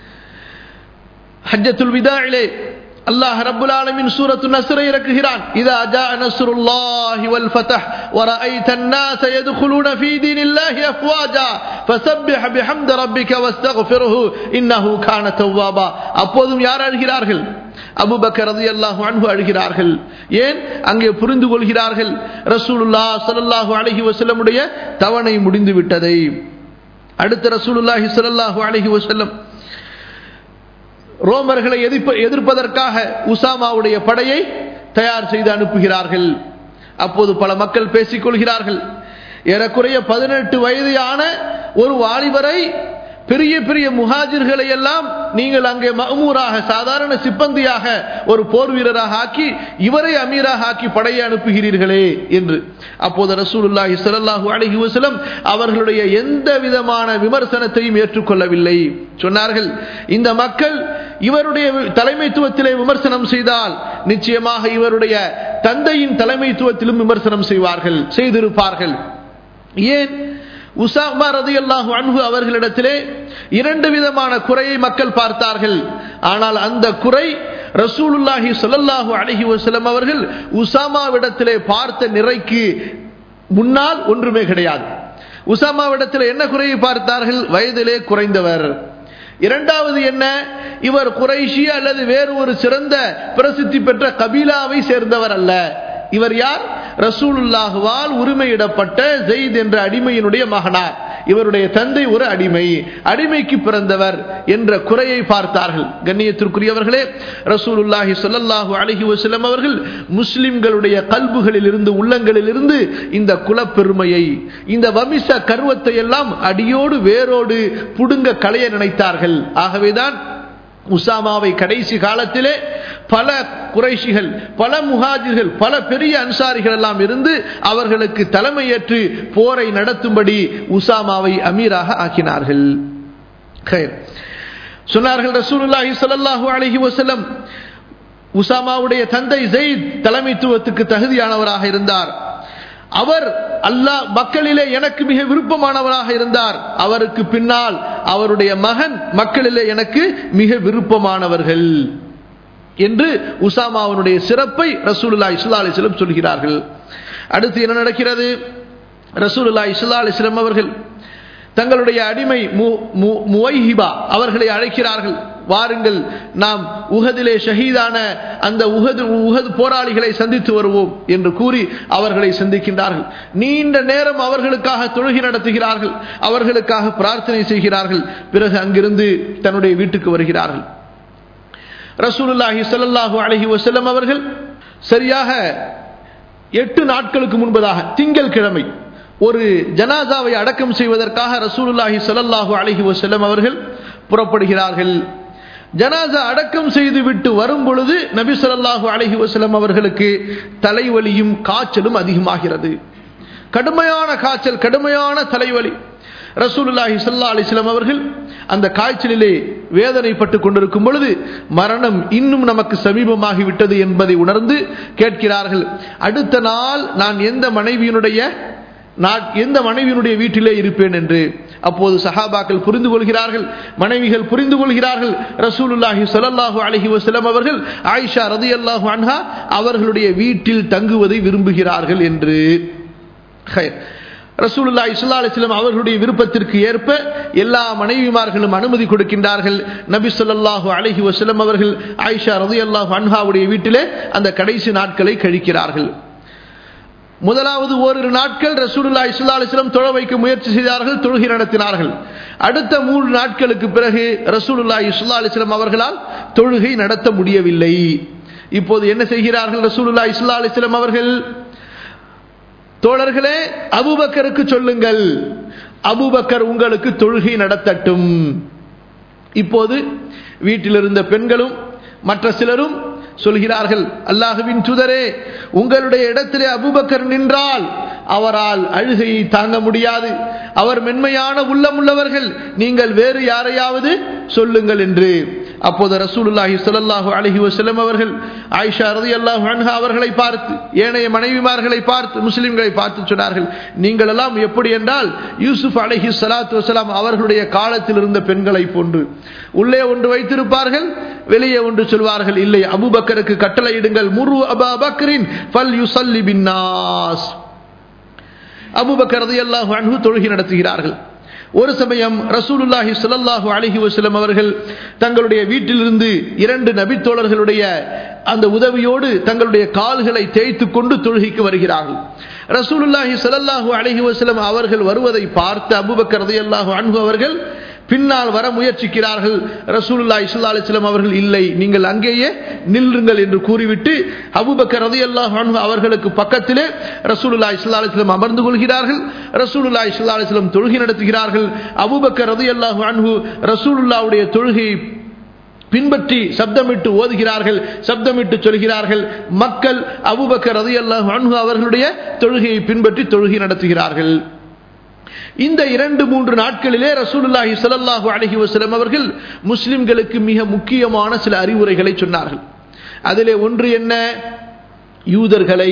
ஹஜ்ஜத்துல் விதாயிலே அல்லாஹ் ரப்புல் ஆலமின் சூரத்து நஸ்ரை இறக்குகிறான் இதா ஜா நஸ்ருல்லாஹி வல் ஃபதஹ் ورأيت الناس يدخلون في دين الله أفواجا فسبح بحمد ربك واستغفره إنه كان توابا அப்போதும் யார் அழுகிறார்கள் அபுபக்கர் ரலியல்லாஹு அன்ஹு அழுகிறார்கள் ஏன் அங்கே புரிந்து கொள்கிறார்கள் ரசூலுல்லாஹ் ஸல்லல்லாஹு அலைஹி வஸல்லமுடைய தவணை முடிந்து விட்டதை அடுத்த ரசூலுல்லாஹி ஸல்லல்லாஹு அலைஹி வஸல்லம் ரோமர்களை எதிர்ப்ப எதிர்ப்பதற்காக உசாமாவுடைய படையை தயார் செய்து அனுப்புகிறார்கள் அப்போது பல மக்கள் பேசிக் கொள்கிறார்கள் ஏறக்குறைய பதினெட்டு வயதான ஒரு வாலிபரை பெரிய பெரிய முஹாஜிர்களை எல்லாம் நீங்கள் அங்கே மகமூராக சாதாரண சிப்பந்தியாக ஒரு போர் வீரராக ஆக்கி இவரை அமீராக ஆக்கி படையை அனுப்புகிறீர்களே என்று அப்போது ரசூலுல்லாஹி ஸல்லல்லாஹு அலைஹி வஸல்லம் அவர்களுடைய எந்த விதமான விமர்சனத்தையும் ஏற்றுக்கொள்ளவில்லை சொன்னார்கள் இந்த மக்கள் இவருடைய தலைமைத்துவத்திலே விமர்சனம் செய்தால் நிச்சயமாக இவருடைய தந்தையின் தலைமைத்துவத்திலும் விமர்சனம் செய்வார்கள் செய்திருப்பார்கள் ஏன் உசாமா ரதி அல்லாஹு அன்பு அவர்களிடத்திலே இரண்டு விதமான குறையை மக்கள் பார்த்தார்கள் ஆனால் அந்த குறை ரசூலுல்லாஹி சொல்லல்லாஹு அலஹி வசலம் அவர்கள் உசாமாவிடத்திலே பார்த்த நிறைக்கு முன்னால் ஒன்றுமே கிடையாது உசாமாவிடத்தில் என்ன குறையை பார்த்தார்கள் வயதிலே குறைந்தவர் இரண்டாவது என்ன இவர் குறைஷி அல்லது வேறு ஒரு சிறந்த பிரசித்தி பெற்ற கபீலாவை சேர்ந்தவர் அல்ல இவர் யார் ரசூலுல்லாஹுவால் உரிமையிடப்பட்ட ஜெயித் என்ற அடிமையினுடைய மகனார் இவருடைய தந்தை ஒரு அடிமை அடிமைக்கு பிறந்தவர் என்ற குறையை பார்த்தார்கள் கண்ணியத்திற்குரியவர்களே ரசூலுல்லாஹி சொல்லல்லாஹு அலஹி வசலம் அவர்கள் முஸ்லிம்களுடைய கல்புகளில் இருந்து உள்ளங்களில் இருந்து இந்த குலப்பெருமையை இந்த வமிச கருவத்தை எல்லாம் அடியோடு வேரோடு புடுங்க களைய நினைத்தார்கள் ஆகவேதான் உசாமாவை கடைசி காலத்திலே பல குறைஷிகள் பல முஹாஜிர்கள் பல பெரிய அன்சாரிகள் எல்லாம் இருந்து அவர்களுக்கு தலைமையேற்று போரை நடத்தும்படி உசாமாவை அமீராக ஆக்கினார்கள் சொன்னார்கள் ரசூலுல்லாஹி ஸல்லல்லாஹு அலைஹி வஸல்லம் உசாமாவுடைய தந்தை ஜெயித் தலைமைத்துவத்துக்கு தகுதியானவராக இருந்தார் அவர் அல்லாஹ் மக்களிலே எனக்கு மிக விருப்பமானவராக இருந்தார் அவருக்கு பின்னால் அவருடைய மகன் மக்களிலே எனக்கு மிக விருப்பமானவர்கள் என்று உசாமாவனுடைய சிறப்பை ரசூலுல்லா இஸ்லா அலிஸ்லம் சொல்கிறார்கள் அடுத்து என்ன நடக்கிறது ரசூலுல்லா இஸ்லா அலிஸ்லம் அவர்கள் தங்களுடைய அடிமை முவைஹிபா அவர்களை அழைக்கிறார்கள் வாருங்கள் நாம் உகதிலே ஷஹீதான அந்த உகது உகது போராளிகளை சந்தித்து வருவோம் என்று கூறி அவர்களை சந்திக்கின்றார்கள் நீண்ட நேரம் அவர்களுக்காக தொழுகை நடத்துகிறார்கள் அவர்களுக்காக பிரார்த்தனை செய்கிறார்கள் பிறகு அங்கிருந்து தன்னுடைய வீட்டுக்கு வருகிறார்கள் ரசூலுல்லாஹி ஸல்லல்லாஹு அலைஹி வஸல்லம் அவர்கள் சரியாக எட்டு நாட்களுக்கு முன்பதாக திங்கள் கிழமை ஒரு ஜனாசாவை அடக்கம் செய்வதற்காக ரசூலுல்லாஹி ஸல்லல்லாஹு அலைஹி வஸல்லம் அவர்கள் புறப்படுகிறார்கள் ஜனாசா அடக்கம் செய்து விட்டு வரும் பொழுது நபி ஸல்லல்லாஹு அலைஹி வஸல்லம் அவர்களுக்கு தலைவலியும் காய்ச்சலும் அதிகமாகிறது கடுமையான காய்ச்சல் கடுமையான தலைவலி ரசூலுல்லாஹி ஸல்லா அலிஸ்லாம் அவர்கள் அந்த காய்ச்சலிலே வேதனைப்பட்டு கொண்டிருக்கும் பொழுது மரணம் இன்னும் நமக்கு சமீபமாகிவிட்டது என்பதை உணர்ந்து கேட்கிறார்கள் அடுத்த நாள் நான் எந்த மனைவியினுடைய எந்த மனைவியினுடைய வீட்டிலே இருப்பேன் என்று அப்போது சஹாபாக்கள் புரிந்து கொள்கிறார்கள் மனைவிகள் புரிந்து கொள்கிறார்கள் ரசூலுல்லாஹி ஸல்லல்லாஹு அலைஹி வஸல்லம் அவர்கள் ஆயிஷா ரதியல்லாஹு அன்ஹா அவர்களுடைய வீட்டில் தங்குவதை விரும்புகிறார்கள் என்று ரசூலுல்லா இஸ்லா அலிஸ்லாம் அவர்களுடைய விருப்பத்திற்கு ஏற்ப எல்லா மனைவிமார்களும் அனுமதி கொடுக்கின்றார்கள் நபி சொல்லாஹு அலஹி வசலம் அவர்கள் ஆயிஷா ரதி அல்லாஹு அன்ஹாவுடைய வீட்டிலே அந்த கடைசி நாட்களை கழிக்கிறார்கள் முதலாவது ஓரிரு நாட்கள் ரசூலுல்லா இஸ்லா அலிஸ்லாம் தொழ வைக்க முயற்சி செய்தார்கள் தொழுகை நடத்தினார்கள் அடுத்த மூன்று நாட்களுக்கு பிறகு ரசூலுல்லா இஸ்லா அலிஸ்லாம் அவர்களால் தொழுகை நடத்த முடியவில்லை இப்போது என்ன செய்கிறார்கள் ரசூலுல்லா இஸ்லா அலிஸ்லாம் அவர்கள் தோழர்களே அபுபக்கருக்கு சொல்லுங்கள் அபுபக்கர் உங்களுக்கு தொழுகை நடத்தட்டும் இப்போது வீட்டில் இருந்த பெண்களும் மற்ற சிலரும் சொல்கிறார்கள் அல்லாஹுவின் துதரே உங்களுடைய இடத்திலே அபுபக்கர் நின்றால் அவரால் அழுகையை தாங்க முடியாது அவர் மென்மையான உள்ளமுள்ளவர்கள் நீங்கள் வேறு யாரையாவது சொல்லுங்கள் என்று அப்போது ரசூலுல்லாஹி ஸல்லல்லாஹு அலைஹி வஸல்லம் அவர்கள் ஆயிஷா ரலியல்லாஹு அன்ஹா அவர்களை பார்த்து ஏனைய மனைவிமார்களை பார்த்து முஸ்லிம்களை பார்த்து சொன்னார்கள் நீங்கள் எல்லாம் எப்படி என்றால் யூசுப் அலைஹி ஸலாத்து வஸலாம் அவர்களுடைய காலத்தில் இருந்த பெண்களை போன்று உள்ளே ஒன்று வைத்திருப்பார்கள் வெளியே ஒன்று சொல்வார்கள் இல்லை அபூபக்கருக்கு கட்டளையிடுங்கள் முரு அபா பக்ரின் ஃபல் யுஸல்லி பின்னாஸ் அபூபக்கர் ரலியல்லாஹு அன்ஹு தொழுகை நடத்துகிறார்கள் ஒரு சமயம் ரசூலுல்லாஹி ஸல்லல்லாஹு அலைஹி வஸல்லம் அவர்கள் தங்களுடைய வீட்டிலிருந்து இரண்டு நபித்தோழர்களுடைய அந்த உதவியோடு தங்களுடைய கால்களை தேய்த்து கொண்டு தொழுகைக்கு வருகிறார்கள் ரசூலுல்லாஹி ஸல்லல்லாஹு அலைஹி வஸல்லம் அவர்கள் வருவதை பார்த்த அபூபக்கர் ரலியல்லாஹு அன்ஹு அவர்கள் பின்னால் வர முயற்சிக்கிறார்கள் ரசூலுல்லா இஸ்லா அலிஸ்லாம் அவர்கள் இல்லை நீங்கள் அங்கேயே நில்லுங்கள் என்று கூறிவிட்டு அபுபக்கர் ரதி அல்லாஹ் அவர்களுக்கு பக்கத்திலே ரசூலுல்லா இஸ்லா அலிஸ்லாம் அமர்ந்து கொள்கிறார்கள் ரசூலுல்லா இஸ்லா அலிஸ்லாம் தொழுகை நடத்துகிறார்கள் அபுபக்கர் ரதி அல்லாஹ் அன்ஹு ரசூலுல்லாவுடைய தொழுகையை பின்பற்றி சப்தமிட்டு ஓதுகிறார்கள் சப்தமிட்டு சொல்கிறார்கள் மக்கள் அபுபக்கர் ரதி அல்லாஹ் அன்ஹு அவர்களுடைய தொழுகையை பின்பற்றி தொழுகை நடத்துகிறார்கள் இந்த இரண்டு மூன்று நாட்களிலே ரசூலுல்லாஹி ஸல்லல்லாஹு அலைஹி வஸல்லம் அவர்கள் முஸ்லிம்களுக்கு மிக முக்கியமான சில அறிவுரைகளை சொன்னார்கள் அதிலே ஒன்று என்ன யூதர்களை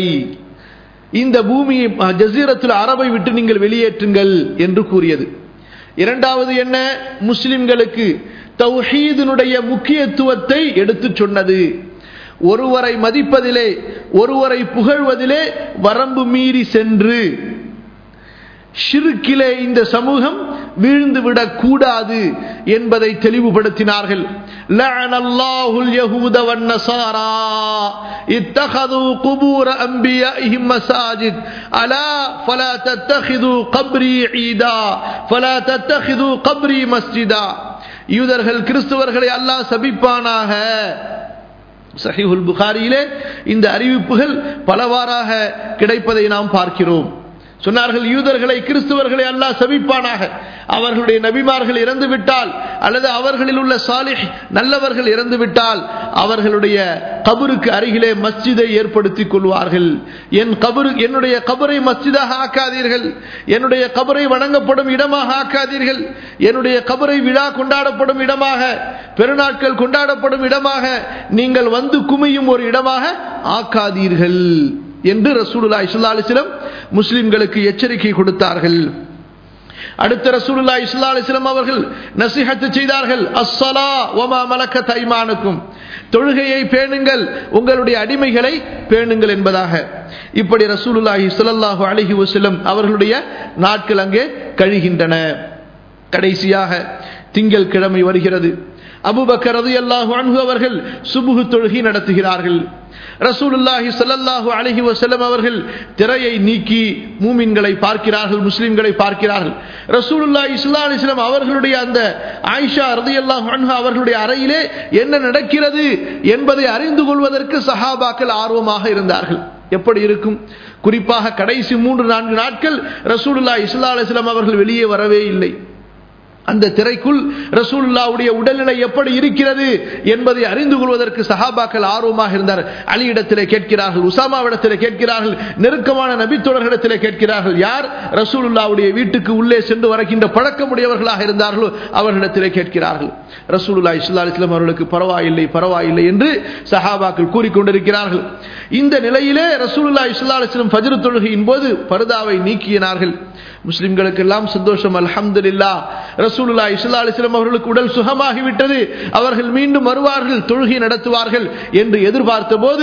இந்த பூமியை ஜசீரத்தில் அரபை விட்டு நீங்கள் வெளியேற்றுங்கள் என்று கூறியது இரண்டாவது என்ன முஸ்லிம்களுக்கு தௌஹீதினுடைய முக்கியத்துவத்தை எடுத்துச் சொன்னது ஒருவரை மதிப்பதிலே ஒருவரை புகழ்வதிலே வரம்பு மீறி சென்று ஷிருக்கிலே இந்த சமூகம் வீழ்ந்து விடக் கூடாது என்பதை தெளிவுபடுத்தினார்கள் لعن الله اليهود والنصارى اتخذوا قبور انبيائهم مساجد الا فلا تتخذوا قبري عيدا فلا تتخذوا قبري مسجدا யூதர்கள் கிறிஸ்தவர்களை அல்லாஹ் சபிப்பானாக சஹிஹுல் புகாரியிலே இந்த அறிவிப்புகள் பலவாறாக கிடைப்பதை நாம் பார்க்கிறோம் சொன்னார்கள் யூதர்களை கிறிஸ்துவர்களை அல்லாஹ் சபிப்பானாக அவர்களுடைய நபிமார்கள் இறந்து விட்டால் அல்லது அவர்களில் உள்ள சாலிஹ் நல்லவர்கள் இறந்து விட்டால் அவர்களுடைய கபருக்கு அருகிலே மஸ்ஜிதை ஏற்படுத்திக் கொள்வார்கள் என் கபரு என்னுடைய கபரை மஸ்ஜிதாக ஆக்காதீர்கள் என்னுடைய கபரை வணங்கப்படும் இடமாக ஆக்காதீர்கள் என்னுடைய கபரை விழா கொண்டாடப்படும் இடமாக பெருநாட்கள் கொண்டாடப்படும் இடமாக நீங்கள் வந்து குமியும் ஒரு இடமாக ஆக்காதீர்கள் என்று ரசூலுல்லா இஸ்லா அலிஸ்லம் முஸ்லிம்களுக்கு எச்சரிக்கை கொடுத்தார்கள் அடுத்த ரசூலுல்லா இஸ்லா அலிஸ்லம் அவர்கள் நசிஹத்து செய்தார்கள் அஸ்ஸலா ஒமா மலக்க தைமானுக்கும் தொழுகையை பேணுங்கள் உங்களுடைய அடிமைகளை பேணுங்கள் என்பதாக இப்படி ரசூலுல்லாஹி ஸல்லல்லாஹு அலைஹி வஸல்லம் அவர்களுடைய நாட்கள் அங்கே கழிகின்றன கடைசியாக திங்கள் கிழமை வருகிறது அபுபக்கர் ரலியல்லாஹு அன்ஹு அவர்கள் சுபுஹு தொழுகை நடத்துகிறார்கள் ரசூலுல்லாஹி ஸல்லல்லாஹு அலைஹி வஸல்லம் அவர்கள் திரையை நீக்கி மூமின்களை பார்க்கிறார்கள் முஸ்லிம்களை பார்க்கிறார்கள் ரசூலுல்லாஹி ஸல்லல்லாஹு அலைஹி வஸல்லம் அவர்களுடைய அந்த ஆயிஷா ரலியல்லாஹு அன்ஹா அவர்களுடைய அறையிலே என்ன நடக்கிறது என்பதை அறிந்து கொள்வதற்கு சஹாபாக்கள் ஆர்வமாக இருந்தார்கள் எப்படி இருக்கும் குறிப்பாக கடைசி மூன்று நான்கு நாட்கள் ரசூலுல்லாஹி ஸல்லல்லாஹு அலைஹி வஸல்லம் அவர்கள் வெளியே வரவே இல்லை அந்த திரைக்குள் ரசூலுல்லாவுடைய உடல்நிலை எப்படி இருக்கிறது என்பதை அறிந்து கொள்வதற்கு சஹாபாக்கள் ஆர்வமாக இருந்தார் அலியிடத்திலே கேட்கிறார்கள் உசாமாவிடத்திலே கேட்கிறார்கள் நெருக்கமான நபித்தோழர்களிடத்திலே கேட்கிறார்கள் யார் ரசூலுல்லாவுடைய வீட்டுக்கு உள்ளே சென்று வரக்கின்ற பழக்கமுடையவர்களாக இருந்தார்களோ அவர்களிடத்திலே கேட்கிறார்கள் ரசூலுல்லா இஸ்லா இஸ்லாம் அவர்களுக்கு பரவாயில்லை பரவாயில்லை என்று சஹாபாக்கள் கூறிக்கொண்டிருக்கிறார்கள் இந்த நிலையிலே ரசூலுல்லா இஸ்லா இஸ்லாம் ஃபஜ்ரு தொழுகையின் போது பருதாவை நீக்கினார்கள் முஸ்லிம்களுக்கெல்லாம் சந்தோஷம் அல்ஹம்துலில்லா ரசூலுல்லா இஸ்லா அலிஸ்லாம் அவர்களுக்கு உடல் சுகமாகிவிட்டது அவர்கள் மீண்டும் வருவார்கள் தொழுகை நடத்துவார்கள் என்று எதிர்பார்த்த போது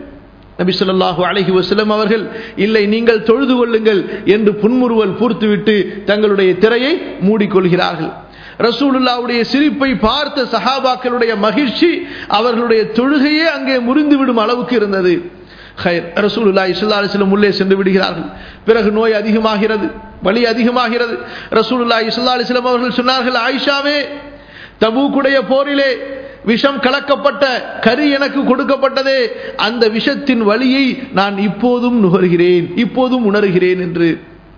நபி சொல்லாஹு அலஹி வசலம் அவர்கள் இல்லை நீங்கள் தொழுது கொள்ளுங்கள் என்று புன்முறுவல் பூர்த்துவிட்டு தங்களுடைய திரையை மூடிக்கொள்கிறார்கள் ரசூலுல்லாவுடைய சிரிப்பை பார்த்த சஹாபாக்களுடைய மகிழ்ச்சி அவர்களுடைய தொழுகையே அங்கே முறிந்துவிடும் அளவுக்கு இருந்தது ஹயர் ரசூலுல்லா இஸ்லா அலிஸ்லம் உள்ளே சென்று விடுகிறார்கள் பிறகு நோய் அதிகமாகிறது வலி அதிகமாகிறது ரசூலுல்லா இஸ்லா அலிஸ்லம் அவர்கள் சொன்னார்கள் ஆயிஷாவே தபூக்குடைய போரிலே விஷம் கலக்கப்பட்ட கறி எனக்கு கொடுக்கப்பட்டதே அந்த விஷத்தின் வழியை நான் இப்போதும் நுகர்கிறேன் இப்போதும் உணர்கிறேன் என்று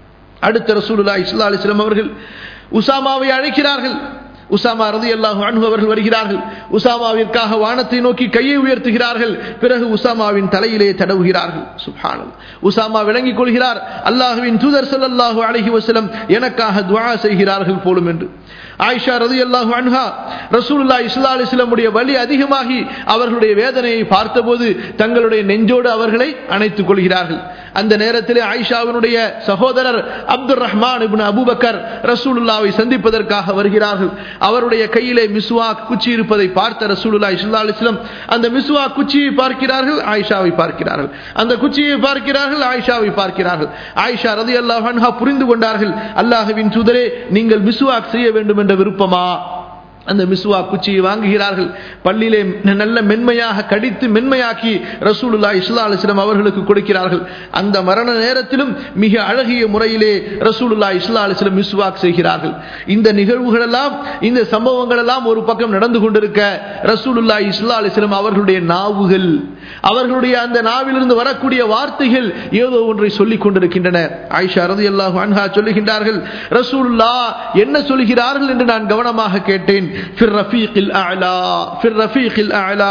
அடுத்த ரசூலுல்லா இஸ்லா அலிஸ்லம் அவர்கள் உசாமாவை அழைக்கிறார்கள் உசாமா ரதி அல்லாஹு அன்பு அவர்கள் வருகிறார்கள் உசாமாவிற்காக வானத்தை நோக்கி கையை உயர்த்துகிறார்கள் பிறகு உசாமாவின் தலையிலே தடவுகிறார்கள் சுபானல் உசாமா விளங்கிக் கொள்கிறார் அல்லாஹுவின் தூதர் சல்லாஹூ அலஹி வசலம் எனக்காக துவா செய்கிறார்கள் போலும் என்று ஆயிஷா ரதி அல்லாஹு அன்ஹா ரசூலுல்லா இஸ்லா அலிஸ்லமுடைய வலி அதிகமாகி அவர்களுடைய வேதனையை பார்த்தபோது தங்களுடைய நெஞ்சோடு அவர்களை அணைத்துக் கொள்கிறார்கள் அந்த நேரத்திலே ஆயிஷாவினுடைய சகோதரர் அப்துல் ரஹ்மான் இப்னு அபுபக்கர் ரசூலுல்லாவை சந்திப்பதற்காக வருகிறார்கள் அவருடைய கையிலே மிஸ்வா குச்சி இருப்பதை பார்த்த ரசூலுல்லா இஸ்லா அலிஸ்லம் அந்த மிஸ்வா குச்சியை பார்க்கிறார்கள் ஆயிஷாவை பார்க்கிறார்கள் அந்த குச்சியை பார்க்கிறார்கள் ஆயிஷாவை பார்க்கிறார்கள் ஆயிஷா ரதி அல்லாஹ் புரிந்து கொண்டார்கள் அல்லாஹுவின் சுதரே நீங்கள் மிஸ்வாக் செய்ய வேண்டும் என்ற விருப்பமா அந்த மிஸ்வா குச்சியை வாங்குகிறார்கள் பள்ளியிலே நல்ல மென்மையாக கடித்து மென்மையாக்கி ரசூலுல்லா இஸ்லா அலிஸ்லாம் அவர்களுக்கு கொடுக்கிறார்கள் அந்த மரண நேரத்திலும் மிக அழகிய முறையிலே ரசூலுல்லா இஸ்லா அலிஸ்லாம் மிஸ்வாக் செய்கிறார்கள் இந்த நிகழ்வுகள் எல்லாம் இந்த சம்பவங்கள் எல்லாம் ஒரு பக்கம் நடந்து கொண்டிருக்க ரசூலுல்லா இஸ்லா அலிஸ்லாம் அவர்களுடைய நாவுகள் அவர்களுடைய அந்த நாவிலிருந்து வரக்கூடிய வார்த்தைகள் ஏதோ ஒன்றை சொல்லிக் கொண்டிருக்கின்றன ஆயிஷா ரதி அல்லாஹு அன்ஹா சொல்லுகின்றார்கள் ரசூலுல்லா என்ன சொல்கிறார்கள் என்று நான் கவனமாக கேட்டேன் في الرفيق الأعلى في الرفيق الأعلى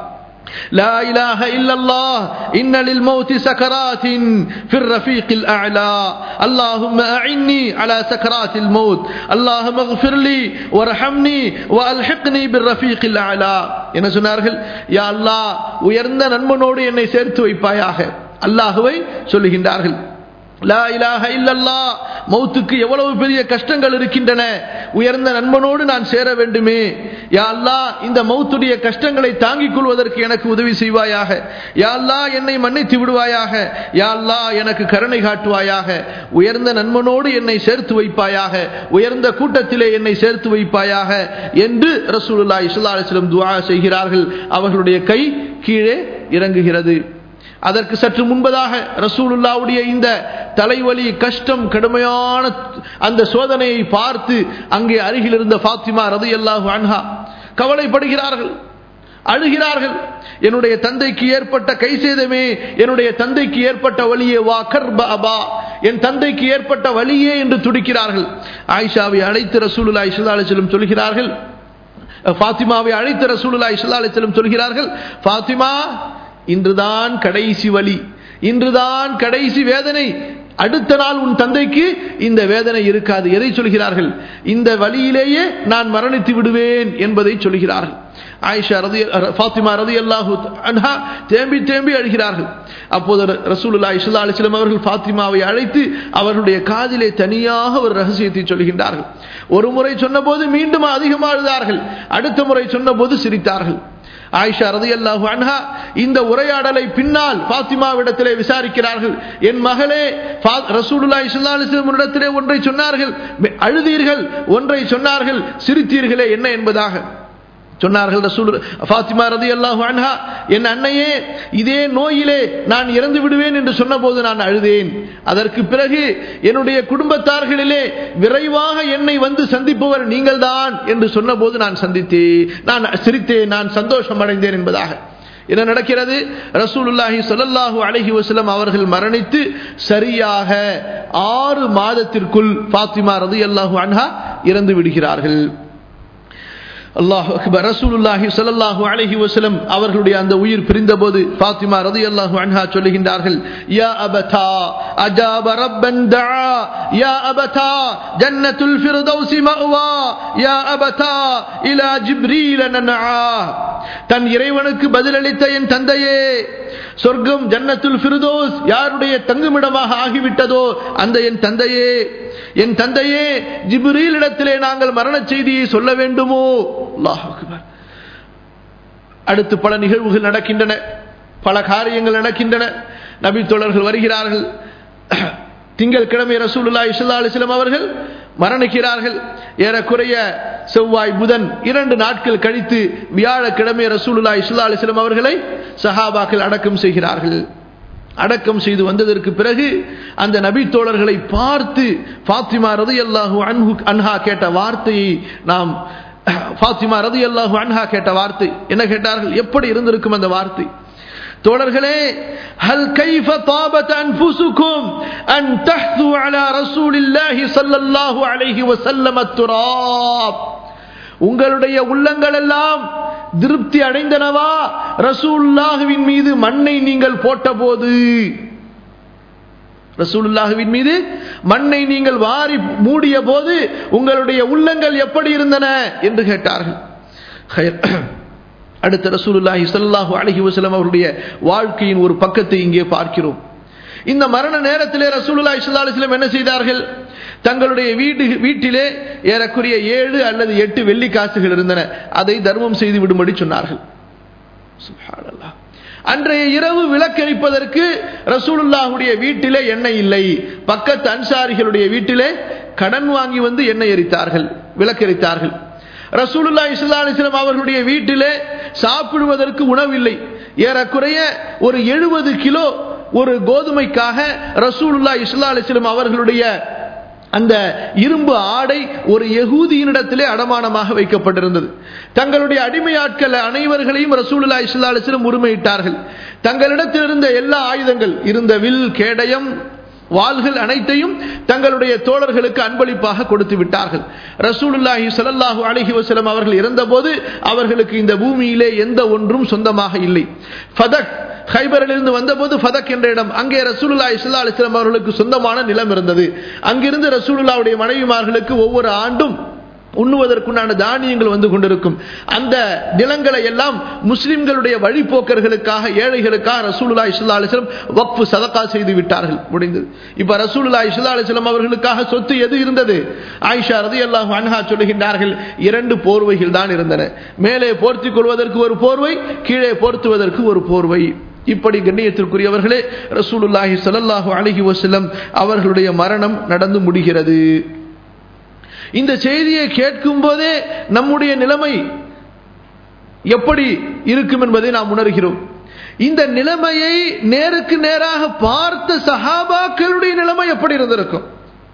لا إله إلا الله إن للموت سكرات في الرفيق الأعلى اللهم أعني على سكرات الموت اللهم اغفر لي وارحمني وألحقني بالرفيق الأعلى என்ன சொன்னார்கள் யா அல்லாஹ் உயர்ந்த நண்பனோடு என்னை சேர்த்து வைப்பாயாக அல்லாஹுவை சொல்லுகின்றார்கள் லா இலாஹ இல்லல்லா மௌத்துக்கு எவ்வளவு பெரிய கஷ்டங்கள் இருக்கின்றன உயர்ந்த நண்பனோடு நான் சேர வேண்டுமே யா அல்லாஹ் இந்த மௌத்துடைய கஷ்டங்களை தாங்கிக் கொள்வதற்கு எனக்கு உதவி செய்வாயாக யா அல்லாஹ் என்னை மன்னித்து விடுவாயாக யா அல்லாஹ் எனக்கு கருணை காட்டுவாயாக உயர்ந்த நன்மனோடு என்னை சேர்த்து வைப்பாயாக உயர்ந்த கூட்டத்திலே என்னை சேர்த்து வைப்பாயாக என்று ரசூலுல்லாஹி ஸல்லல்லாஹு அலைஹி வஸல்லம் துஆ செய்கிறார்கள் அவர்களுடைய கை கீழே இறங்குகிறது அதற்கு சற்று முன்பதாக ரசூலுல்லாவுடைய இந்த தலைவலி கஷ்டம் கடுமையான அந்த சோதனையை பார்த்து அங்கே அருகில் இருந்த ஃபாத்திமா ரதியல்லாஹு அன்ஹா கவலைப்படுகிறார்கள் அழுகிறார்கள் என்னுடைய தந்தைக்கு ஏற்பட்ட கை சேதமே என்னுடைய தந்தைக்கு ஏற்பட்ட வழியே வா கர்பா என் தந்தைக்கு ஏற்பட்ட வழியே என்று துடிக்கிறார்கள் ஆயிஷாவை அழைத்து ரசூலுல்லாஹி ஸல்லல்லாஹு அலைஹி வஸல்லம் சொல்கிறார்கள் ஃபாத்திமாவை அழைத்து ரசூலுல்லாஹி ஸல்லல்லாஹு அலைஹி வஸல்லம் சொல்கிறார்கள் ஃபாத்திமா இன்றுதான் கடைசி வழி இன்றுதான் கடைசி வேதனை அடுத்த நாள் உன் தந்தைக்கு இந்த வேதனை இருக்காது எதை சொல்கிறார்கள் இந்த வழியிலேயே நான் மரணித்து விடுவேன் என்பதை சொல்கிறார்கள் ஆயிஷா ரதி ஃபாத்திமா ரதி அல்லாஹு அன்ஹா தேம்பி தேம்பி அழுகிறார்கள் அப்போது ரசூலுல்லா இஸ்லா அலிஸ்லாம் அவர்கள் ஃபாத்திமாவை அழைத்து அவர்களுடைய காதிலே தனியாக ஒரு ரகசியத்தை சொல்கின்றார்கள் ஒரு முறை சொன்னபோது மீண்டும் அதிகமாக அழுதார்கள் அடுத்த முறை சொன்னபோது சிரித்தார்கள் ஆயிஷா ரதி அல்லாஹு அன்ஹா இந்த உரையாடலை பின்னால் பாத்திமாவிடத்திலே விசாரிக்கிறார்கள் என் மகளே ரசூலுல்லா இஸ்லா இடத்திலே ஒன்றை சொன்னார்கள் அழுதீர்கள் ஒன்றை சொன்னார்கள் சிரித்தீர்களே என்ன என்பதாக சொன்னார்கள் ரசூல் ஃபாத்திமா ரதி அல்லாஹு அன்ஹா என் அன்னையே இதே நோயிலே நான் இறந்து விடுவேன் என்று சொன்னபோது நான் அழுதேன் அதற்கு பிறகு என்னுடைய குடும்பத்தார்களிலே விரைவாக என்னை வந்து சந்திப்பவர் நீங்கள்தான் என்று சொன்னபோது நான் சந்தித்தேன் நான் சிரித்தேன் நான் சந்தோஷம் அடைந்தேன் என்பதாக என்ன நடக்கிறது ரசூலுல்லாஹி சொல்லல்லாஹு அலஹி வசலம் அவர்கள் மரணித்து சரியாக ஆறு மாதத்திற்குள் ஃபாத்திமா ரதி அல்லாஹு அன்ஹா இறந்து விடுகிறார்கள் அல்லாஹ் அக்பர் ரசூலுல்லாஹி ஸல்லல்லாஹு அலைஹி வஸல்லம் அவர்களுடைய அந்த உயிர் பிரிந்தபோது ஃபாத்திமா ரலியல்லாஹு அன்ஹா சொல்லுகின்றார்கள் யா அபதா அஜாப ரப்பன் தஆ யா அபதா ஜன்னத்துல் ஃபிர்தௌஸ் மஅவா யா அபதா இலா ஜிப்ரீல் நன்ஆ தன் இறைவனுக்கு பதிலளித்த என் தந்தையே சொர்க்கம் ஜன்னத்துல் ஃபிர்தோஸ் யாருடைய தங்குமிடமாக ஆகிவிட்டதோ அந்த என் தந்தையே என் தந்தையே ஜிப்ரீல் இடத்திலே நாங்கள் மரண செய்தியை சொல்ல வேண்டுமோ அடுத்து பல நிகழ்வுகள் நடக்கின்றன பல காரியங்கள் நடக்கின்றன நபி தோழர்கள் வருகிறார்கள் திங்கள் கிழமை ரசூலுல்லா இஸ்லா அலிஸ்லாம் அவர்கள் மரணிக்கிறார்கள் ஏறக்குறைய செவ்வாய் புதன் இரண்டு நாட்கள் கழித்து வியாழக்கிழமை ரசூலுல்லா இஸ்லா அலிஸ்லாம் அவர்களை சஹாபாக்கள் அடக்கம் செய்கிறார்கள் அடக்கம் செய்து வந்ததற்கு பிறகு அந்த நபி தோழர்களை பார்த்து ஃபாத்திமா ரதி அல்லாஹூ அன்ஹு அன்ஹா கேட்ட வார்த்தையை நாம் ஃபாத்திமா ரதி அல்லாஹூ அன்ஹா கேட்ட வார்த்தை என்ன கேட்டார்கள் எப்படி இருந்திருக்கும் அந்த வார்த்தை தோழர்களே ஹல் கைஃப தாபத் அன்ஃபுசுக்கும் அன் தஹ்து அலா ரசூலில்லாஹி ஸல்லல்லாஹு அலைஹி வஸல்லம் அத்துராப் உங்களுடைய உள்ளங்கள் எல்லாம் திருப்தி அடைந்தனவா ரசூல்லாஹுவின் மீது மண்ணை நீங்கள் போட்டபோது ரசூலுல்லாஹுவின் மீது மண்ணை நீங்கள் வாரி மூடிய போது உங்களுடைய உள்ளங்கள் எப்படி இருந்தன என்று கேட்டார்கள் அடுத்த ரசூலுல்லாஹி ஸல்லல்லாஹு அலைஹி வஸல்லம் அவருடைய வாழ்க்கையின் ஒரு பக்கத்தை இங்கே பார்க்கிறோம் இந்த மரண நேரத்திலே ரசூலுல்லாஹி ஸல்லல்லாஹு அலைஹி வஸல்லம் என்ன செய்தார்கள் தங்களுடைய வீடு வீட்டிலே ஏறக்குறைய ஏழு அல்லது எட்டு வெள்ளி காசுகள் இருந்தன அதை தர்மம் செய்து விடும்படி சொன்னார்கள் அன்றைய இரவு விளக்கரிப்பதற்கு ரசூலுல்லாஹுடைய வீட்டிலே எண்ணெய் இல்லை பக்கத்து அன்சாரிகளுடைய வீட்டிலே கடன் வாங்கி வந்து எண்ணெய் எரித்தார்கள் விளக்கரித்தார்கள் ரசூலுல்லா இஸ்லா அலிஸ்லாம் அவர்களுடைய வீட்டிலே சாப்பிடுவதற்கு உணவில்லை ஏறக்குறைய ஒரு எழுபது கிலோ ஒரு கோதுமைக்காக ரசூலுல்லா இஸ்லா அலிஸ்லாம் அவர்களுடைய அந்த இரும்பு ஆடை ஒரு யகூதியினிடத்திலே அடமானமாக வைக்கப்பட்டிருந்தது தங்களுடைய அடிமையாட்கள் அனைவர்களையும் ரசூலுல்லா இஸ்லா அலிஸ்லம் உரிமையிட்டார்கள் தங்களிடத்தில் இருந்த எல்லா ஆயுதங்கள் இருந்த வில் கேடயம் வாள்கள் அனைத்தையும் தங்களுடைய தோழர்களுக்கு அன்பளிப்பாக கொடுத்து விட்டார்கள் ரசூலுல்லாஹி ஸல்லல்லாஹு அலைஹி வஸல்லம் அவர்கள் இறந்தபோது அவர்களுக்கு இந்த பூமியிலே எந்த ஒன்றும் சொந்தமாக இல்லை ஃபதக் ஹைபரிலிருந்து வந்தபோது ஃபதக் என்ற இடம் அங்கே ரசூலுல்லா இஸ்லா அலிஸ்லாம் அவர்களுக்கு சொந்தமான நிலம் இருந்தது அங்கிருந்து ரசூலுல்லாவுடைய மனைவிமார்களுக்கு ஒவ்வொரு ஆண்டும் உண்ணுவதற்குண்டான தானியங்கள் வந்து கொண்டிருக்கும் அந்த நிலங்களை எல்லாம் முஸ்லிம்களுடைய வழிபோக்கர்களுக்காக ஏழைகளுக்காக ரசூலுல்லா இஸ்லா அலிஸ்லம் வக்ஃபு சதக்கா செய்து விட்டார்கள் முடிந்தது இப்ப ரசூலுல்லா இஸ்லா அலிஸ்லம் அவர்களுக்காக சொத்து எது இருந்தது ஆயிஷா ரதி அல்லாஹ் அன்ஹா சொல்லுகின்றார்கள் இரண்டு போர்வைகள் தான் இருந்தன மேலே போர்த்திக் கொள்வதற்கு ஒரு போர்வை கீழே போர்த்துவதற்கு ஒரு போர்வை இப்படி கண்ணியத்திற்குரியவர்களே ரசூலுல்லாஹி ஸல்லல்லாஹு அலைஹி வஸல்லம் அவர்களுடைய மரணம் நடந்து முடிகிறது இந்த செய்தியை கேட்கும் போதே நம்முடைய நிலைமை எப்படி இருக்கும் என்பதை நாம் உணர்கிறோம் இந்த நிலைமையை நேருக்கு நேராக பார்த்த சஹாபாக்களுடைய நிலைமை எப்படி இருந்திருக்கும்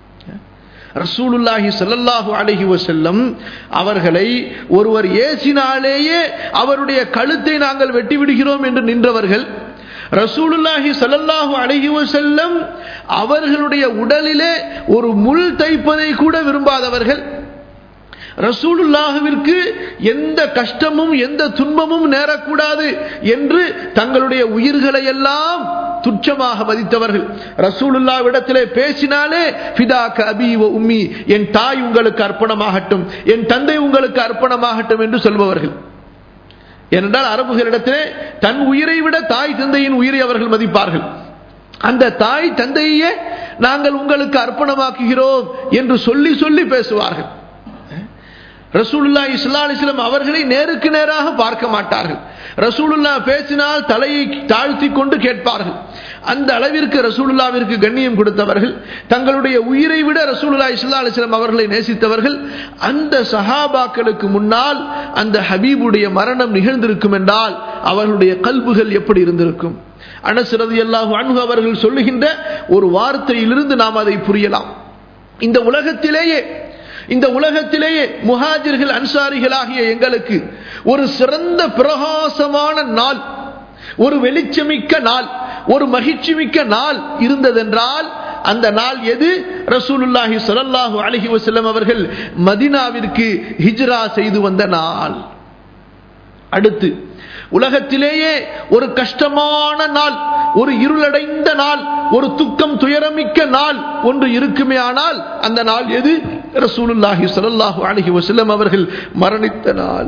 ரசூலுல்லாஹி ஸல்லல்லாஹு அலைஹி வஸல்லம் அவர்களை ஒருவர் ஏசினாலேயே அவருடைய கழுத்தை நாங்கள் வெட்டி விடுகிறோம் என்று நின்றவர்கள் ரசூலுல்லாஹி ஸல்லல்லாஹு அலைஹி வஸல்லம் அவர்களுடைய உடலிலே ஒரு முள் தைப்பதை கூட விரும்பாதவர்கள் ரசூலுல்லாஹுவிற்கு எந்த கஷ்டமும் எந்த துன்பமும் நேரக்கூடாது என்று தங்களுடைய உயிர்களை எல்லாம் துச்சமாக மதித்தவர்கள் ரசூலுல்லாவிடத்திலே பேசினாலே ஃபிதாக்க அபி வ உம்மி என் தாய் உங்களுக்கு அர்ப்பணமாகட்டும் என் தந்தை உங்களுக்கு அர்ப்பணமாகட்டும் என்று சொல்பவர்கள் ஏனென்றால் அரபுகளிடத்திலே தன் உயிரை விட தாய் தந்தையின் உயிரை அவர்கள் மதிப்பார்கள் அந்த தாய் தந்தையே நாங்கள் உங்களுக்கு அர்ப்பணமாக்குகிறோம் என்று சொல்லி சொல்லி பேசுவார்கள் ரசூலுல்லா இஸ்லா அலிஸ்லாம் அவர்களை நேருக்கு நேராக பார்க்க மாட்டார்கள் ரசூலுல்லா பேசினால் தலையை தாழ்த்தி கொண்டு கேட்பார்கள் அந்த அளவிற்கு ரசூலுல்லாவிற்கு கண்ணியம் கொடுத்தவர்கள் தங்களுடைய உயிரை விட ரசூலுல்லா இஸ்லா அலிஸ்லாம் அவர்களை நேசித்தவர்கள் அந்த சஹாபாக்களுக்கு முன்னால் அந்த ஹபீபுடைய மரணம் நிகழ்ந்திருக்கும் என்றால் அவர்களுடைய கல்புகள் எப்படி இருந்திருக்கும் அனசிரது அல்லாஹு அன்பு அவர்கள் சொல்லுகின்ற ஒரு வார்த்தையிலிருந்து நாம் அதை புரியலாம் இந்த உலகத்திலேயே இந்த உலகத்திலேயே முஹாஜிர்கள் அன்சாரிகளாகிய எங்களுக்கு ஒரு சிறந்த பிரகாசமான நாள் ஒரு வெளிச்சமிக்க நாள் ஒரு மகிழ்ச்சி மிக்க நாள் இருந்ததென்றால் அந்த நாள் எது ரசூலுல்லாஹி ஸல்லல்லாஹு அலைஹி வஸல்லம் அவர்கள் மதினாவிற்கு ஹிஜ்ரா செய்து வந்த நாள் அடுத்து உலகத்திலேயே ஒரு கஷ்டமான நாள் ஒரு இருளடைந்த நாள் ஒரு துக்கம் துயரமிக்க நாள் ஒன்று இருக்குமே ஆனால் அந்த நாள் எது ரசூலுல்லாஹி ஸல்லல்லாஹு அலைஹி வஸல்லம் அவர்கள் மரணித்த நாள்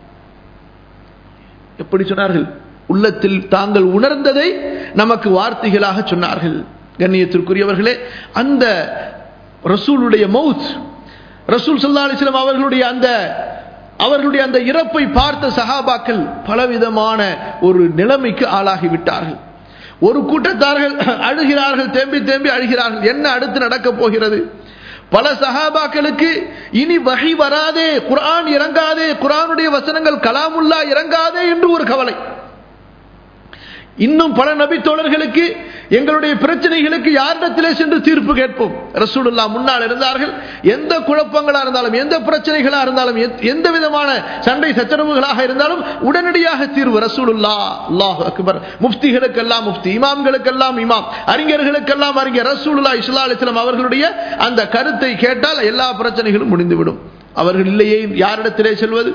எப்படி சொன்னார்கள் உள்ளத்தில் தாங்கள் உணர்ந்ததை நமக்கு வார்த்தைகளாக சொன்னார்கள் கண்ணியத்திற்குரியவர்களே அந்த ரசூலுடைய மவுத் ரசூல் சல்லா அலிஸ்லாம் அவர்களுடைய அந்த அவர்களுடைய அந்த இறப்பை பார்த்த சகாபாக்கள் பலவிதமான ஒரு நிலைமைக்கு ஆளாகிவிட்டார்கள் ஒரு கூட்டத்தார்கள் அழுகிறார்கள் தேம்பி தேம்பி அழுகிறார்கள் என்ன அடுத்து நடக்கப் போகிறது பல சஹாபாக்களுக்கு இனி வகை வராதே குரான் இறங்காதே குரானுடைய வசனங்கள் கலாமுல்லா இறங்காதே என்று ஒரு கவலை இன்னும் பல நபி தோழர்களுக்கு எங்களுடைய பிரச்சனைகளுக்கு யாரிடத்திலே சென்று தீர்ப்பு கேட்போம் ரசூலுல்லா முன்னால் இருந்தார்கள் எந்த குழப்பங்களா இருந்தாலும் எந்த பிரச்சனைகளா இருந்தாலும் எந்த விதமான சண்டை சச்சரவுகளாக இருந்தாலும் உடனடியாக தீர்வு ரசூலுல்லா அல்லாஹ் அக்பர் முஃப்திகளுக்கெல்லாம் முஃப்தி இமாம்களுக்கெல்லாம் இமாம் அறிஞர்களுக்கெல்லாம் அறிஞர் ரசூலுல்லா இஸ்லா அலிஸ்லாம் அவர்களுடைய அந்த கருத்தை கேட்டால் எல்லா பிரச்சனைகளும் முடிந்துவிடும் அவர்கள் இல்லையே யாரிடத்திலே செல்வது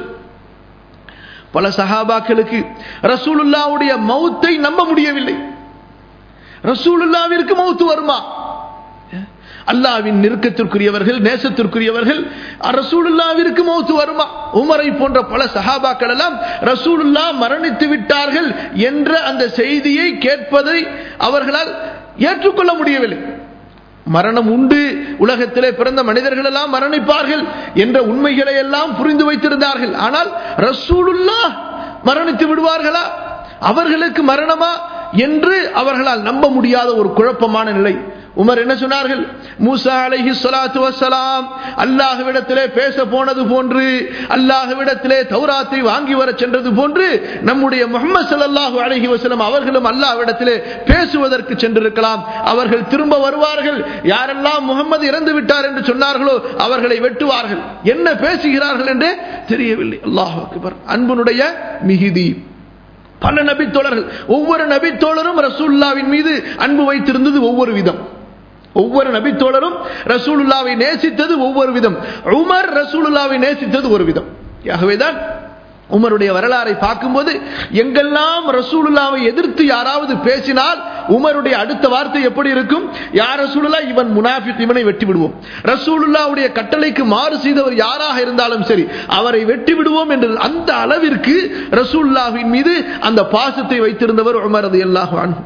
பல சஹாபாக்களுக்கு ரசூலுல்லாவுடைய மௌத்தை நம்ப முடியவில்லை ரசூலுல்லாவிற்கு மௌத்து வருமா அல்லாவின் நெருக்கத்திற்குரியவர்கள் நேசத்திற்குரியவர்கள் ரசூலுல்லாவிற்கு மௌத்து வருமா உமரை போன்ற பல சஹாபாக்கள் எல்லாம் ரசூலுல்லா மரணித்து விட்டார்கள் என்ற அந்த செய்தியை கேட்பதை அவர்களால் ஏற்றுக்கொள்ள முடியவில்லை மரணம் உண்டு உலகத்திலே பிறந்த மனிதர்கள் எல்லாம் மரணிப்பார்கள் என்ற உண்மைகளை எல்லாம் புரிந்து வைத்திருந்தார்கள் ஆனால் ரசூலுல்லா மரணித்து விடுவார்களா அவர்களுக்கு மரணமா என்று அவர்களால் நம்ப முடியாத ஒரு குழப்பமான நிலை உமர் என்ன சொன்னார்கள் மூசா அலைஹி ஸலாத்து வஸ்ஸலாம் அல்லாஹ்விடத்திலே பேச போனது போன்று அல்லாஹ்விடத்திலே தௌராத்தை வாங்கி வர சென்றது போன்று நம்முடைய முகமது ஸல்லல்லாஹு அலைஹி வஸல்லம் அவர்களும் அல்லாஹ்விடத்திலே பேசுவதற்கு சென்றிருக்கலாம் அவர்கள் திரும்ப வருவார்கள் யாரெல்லாம் முகமது இறந்து விட்டார் என்று சொன்னார்களோ அவர்களை வெட்டுவார்கள் என்ன பேசுகிறார்கள் என்று தெரியவில்லை அல்லாஹ் அக்பர் அன்புடைய மிகுதி பல நபித்தோழர்கள் ஒவ்வொரு நபித்தோழரும் ரசூல்லாவின் மீது அன்பு வைத்திருந்தது ஒவ்வொரு விதம் ஒவ்வொரு நபித்தோழரும் ரசூலுல்லாவை நேசித்தது ஒவ்வொரு விதம் உமர் ரசூலுல்லாவை நேசித்தது ஒரு விதம் ஆகவேதான் உமருடைய வரலாறை பார்க்கும்போது எங்கெல்லாம் ரசூலுல்லாவை எதிர்த்து யாராவது பேசினால் உமருடைய அடுத்த வார்த்தை எப்படி இருக்கும் யார் ரசூலுல்லா இவன் முனாஃபிக் இவனை வெட்டி விடுவோம் ரசூலுல்லாவுடைய கட்டளைக்கு மாறு செய்தவர் யாராக இருந்தாலும் சரி அவரை வெட்டி விடுவோம் என்று அந்த அளவிற்கு ரசூலுல்லாவின் மீது அந்த பாசத்தை வைத்திருந்தவர் உமர் ரலியல்லாஹு அன்ஹு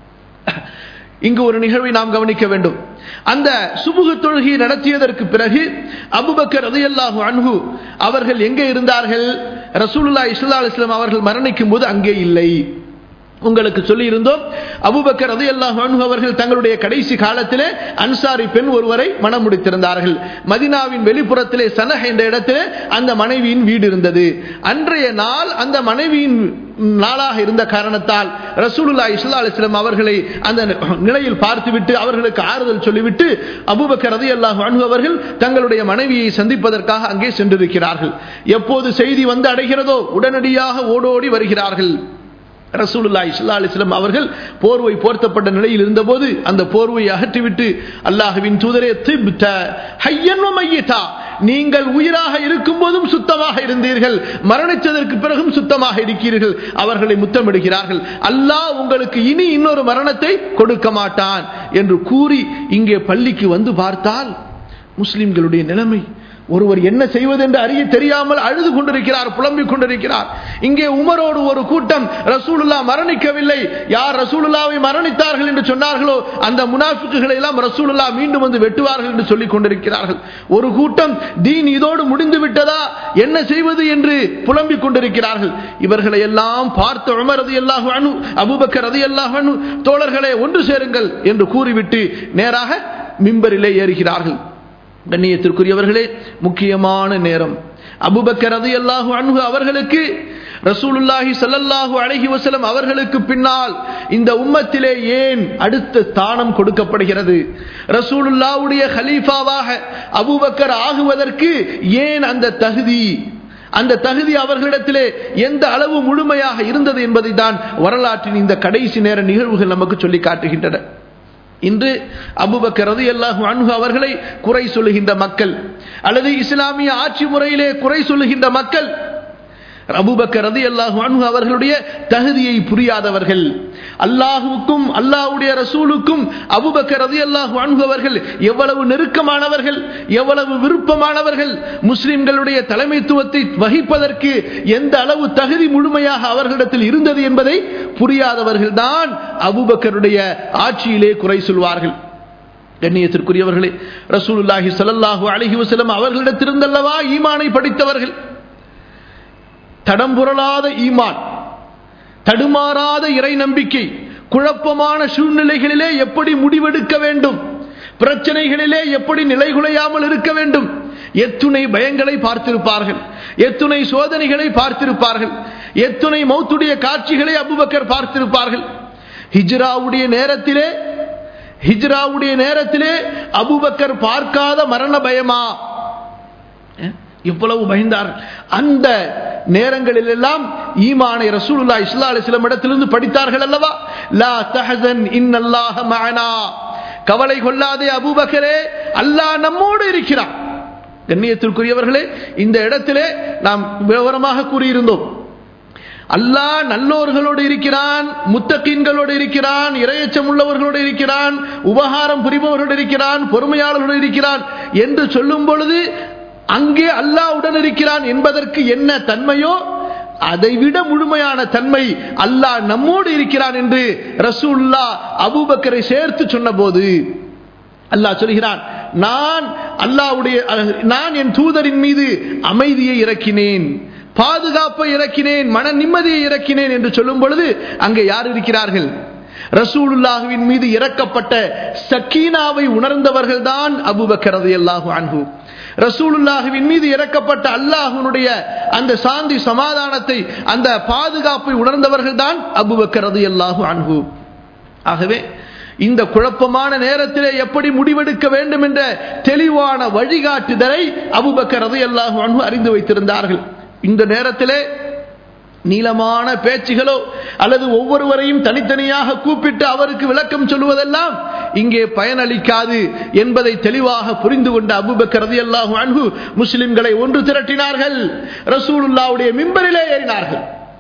இங்கு ஒரு நிகழ்வை நாம் கவனிக்க வேண்டும் அந்த சுபுக தொழுகையை நடத்தியதற்கு பிறகு அபுபக்கர் ரதியல்லாஹு அன்ஹு அவர்கள் எங்கே இருந்தார்கள் ரசூலுல்லா இஸ்லா அலிஸ்லாம் அவர்கள் மரணிக்கும் போது அங்கே இல்லை உங்களுக்கு சொல்லி இருந்தோம் அபுபக்கர் ரதி அல்லாஹ் அவர்கள் தங்களுடைய கடைசி காலத்திலே அன்சாரி பெண் ஒருவரை மனம் முடித்திருந்தார்கள் மதினாவின் வெளிப்புறத்திலே சனஹ் என்ற இடத்திலே அந்த மனைவியின் வீடு இருந்தது அன்றைய நாள் அந்த மனைவியின் நாளாக இருந்த காரணத்தால் ரசூலுல்லா இஸ்லா அலிஸ்லாம் அவர்களை அந்த நிலையில் பார்த்துவிட்டு அவர்களுக்கு ஆறுதல் சொல்லிவிட்டு அபுபக்கர் ரதி அல்லாஹ் அவர்கள் தங்களுடைய மனைவியை சந்திப்பதற்காக அங்கே சென்றிருக்கிறார்கள் எப்போது செய்தி வந்து அடைகிறதோ உடனடியாக ஓடோடி வருகிறார்கள் ரசூலுல்லா இஸ்லா அலிஸ்லாம் அவர்கள் போர்வை போர்த்தப்பட்ட நிலையில் இருந்தபோது அந்த போர்வையை அகற்றிவிட்டு அல்லாஹுவின் தூதரே திப்த ஹையன் மையதா நீங்கள் உயிராக இருக்கும் போதும் சுத்தமாக இருந்தீர்கள் மரணித்ததற்கு பிறகும் சுத்தமாக இருக்கிறீர்கள் அவர்களை முத்தமிடுகிறார்கள் அல்லாஹ் உங்களுக்கு இனி இன்னொரு மரணத்தை கொடுக்க மாட்டான் என்று கூறி இங்கே பள்ளிக்கு வந்து பார்த்தால் முஸ்லிம்களுடைய நிலைமை ஒருவர் என்ன செய்வது என்று அறிய தெரியாமல் அழுது கொண்டிருக்கிறார் புலம்பிக் கொண்டிருக்கிறார் இங்கே உமரோடு ஒரு கூட்டம் ரசூலுல்லா மரணிக்கவில்லை யார் ரசூலுல்லாவை மரணித்தார்கள் என்று சொன்னார்களோ அந்த முனாஃபிக்குகளை எல்லாம் ரசூலுல்லா மீண்டும் வந்து வெட்டுவார்கள் என்று சொல்லிக் கொண்டிருக்கிறார்கள் ஒரு கூட்டம் தீன் இதோடு முடிந்து விட்டதா என்ன செய்வது என்று புலம்பிக் கொண்டிருக்கிறார்கள் இவர்களை எல்லாம் பார்த்த உமர் ரதி அல்லாஹு அனு அபுபக்கர் ரதி அல்லாஹு அனு தோழர்களே ஒன்று சேருங்கள் என்று கூறிவிட்டு நேராக மிம்பரிலே ஏறுகிறார்கள் கண்ணியத்திற்குரியவர்களே முக்கியமான நேரம் அபுபக்கர் ரதி அல்லாஹு அன்ஹு அவர்களுக்கு ரசூலுல்லாஹி சல்லல்லாஹு அலைஹி வஸல்லம் அவர்களுக்கு பின்னால் இந்த உம்மத்திலே ஏன் அடுத்த ஸ்தானம் கொடுக்கப்படுகிறது ரசூலுல்லாவுடைய ஹலீஃபாவாக அபூபக்கர் ஆகுவதற்கு ஏன் அந்த தகுதி அந்த தகுதி அவர்களிடத்திலே எந்த அளவு முழுமையாக இருந்தது என்பதை தான் வரலாற்றின் இந்த கடைசி நேர நிகழ்வுகள் நமக்கு சொல்லி காட்டுகின்றன இன்று அபுபக்கர் ரதி அல்லாஹு அன்ஹு அவர்களை குறை சொல்லுகின்ற மக்கள் அல்லது இஸ்லாமிய ஆட்சி முறையிலே குறை சொல்லுகின்ற மக்கள் அபுபக்கர் ரதி அல்லாஹு அன்ஹு அவர்களுடைய தகுதியை புரியாதவர்கள் அல்லாஹுக்கும் அல்லாஹுடைய ரசூலுக்கும் அபுபக்கர் ரதி அல்லாஹு அன்ஹு அவர்கள் எவ்வளவு நெருக்கமானவர்கள் எவ்வளவு விருப்பமானவர்கள் முஸ்லிம்களுடைய தலைமைத்துவத்தை வகிப்பதற்கு எந்த அளவு தகுதி முழுமையாக அவர்களிடத்தில் இருந்தது என்பதை புரியாதவர்கள் தான் அபுபக்கருடைய ஆட்சியிலே குறை சொல்வார்கள் கண்ணியத்திற்குரியவர்களே ரசூலுல்லாஹி ஸல்லல்லாஹு அலைஹி வஸல்லம் அவர்களிடத்திலிருந்தல்லவா ஈமானை படித்தவர்கள் தடம்புரளாத ஈமான் தடுமாறாத இறை நம்பிக்கை குழப்பமான சூழ்நிலைகளிலே எப்படி முடிவெடுக்க வேண்டும் பிரச்சனைகளிலே எப்படி நிலைகுலையாமல் இருக்க வேண்டும் எத்துணை பயங்களை பார்த்திருப்பார்கள் எத்துணை சோதனைகளை பார்த்திருப்பார்கள் எத்துணை மௌத்துடைய காட்சிகளை அபுபக்கர் பார்த்திருப்பார்கள் ஹிஜ்ராவுடைய நேரத்திலே ஹிஜ்ராவுடைய நேரத்திலே அபுபக்கர் பார்க்காத மரண பயமா இவ்வளவு பயந்தார்கள் அந்த நேரங்களில் எல்லாம் ஈமானை ரசூலுல்லா இஸ்லா அலிஸ்லாம் இடத்திலிருந்து படித்தார்கள் அல்லவா லா தஹசன் இன்னல்லாஹ மஅனா கவலை கொள்ளாதே அபூபக்கரே அல்லாஹ் நம்மோடு இருக்கிறான் கண்ணியத்திற்குரியவர்களே இந்த இடத்திலே நாம் விவரமாக கூறியிருந்தோம் அல்லாஹ் நல்லோர்களோடு இருக்கிறான் முத்தகீன்களோடு இருக்கிறான் இரையச்சம் உள்ளவர்களோடு இருக்கிறான் உபகாரம் புரிபவர்களோடு இருக்கிறான் பொறுமையாளர்களோடு இருக்கிறான் என்று சொல்லும் பொழுது அங்கே அல்லாஹ்வுடன் இருக்கிறான் என்பதற்கு என்ன தன்மையோ அதைவிட முழுமையான தன்மை அல்லாஹ் நம்மோடு இருக்கிறான் என்று ரசூல்லா அபூபக்கரை சேர்த்து சொன்னபோது அல்லாஹ் சொல்கிறான் நான் அல்லாஹ்வுடைய நான் என் தூதரின் மீது அமைதியை இறக்கினேன் பாதுகாப்பை இறக்கினேன் மன நிம்மதியை இறக்கினேன் என்று சொல்லும் பொழுது அங்கே யார் இருக்கிறார்கள் ரசூலுல்லாஹுவின் மீது இறக்கப்பட்ட சக்கீனாவை உணர்ந்தவர்கள் தான் அபுபக்கரது அல்லாஹு அன்ஹு ரசூலுல்லாஹுவின் மீது இறக்கப்பட்ட அல்லாஹுனுடைய அந்த சாந்தி சமாதானத்தை அந்த பாதுகாப்பை உணர்ந்தவர்கள் தான் அபுபக்கரது அல்லாஹு அன்ஹு ஆகவே இந்த குழப்பமான நேரத்திலே எப்படி முடிவெடுக்க வேண்டும் என்ற தெளிவான வழிகாட்டுதலை அபுபக்கரது அல்லாஹு அன்ஹு அறிந்து வைத்திருந்தார்கள் இந்த நேரத்திலே நீளமான பேச்சுகளோ அல்லது ஒவ்வொருவரையும் தனித்தனியாக கூப்பிட்டு அவருக்கு விளக்கம் சொல்லுவதெல்லாம் இங்கே பயனளிக்காது என்பதை தெளிவாக புரிந்து கொண்ட அபுபக்கர் ரதி அல்லாஹு அன்பு முஸ்லிம்களை ஒன்று திரட்டினார்கள் ரசூலுல்லாவுடைய மிம்பரிலே ஏறினார்கள்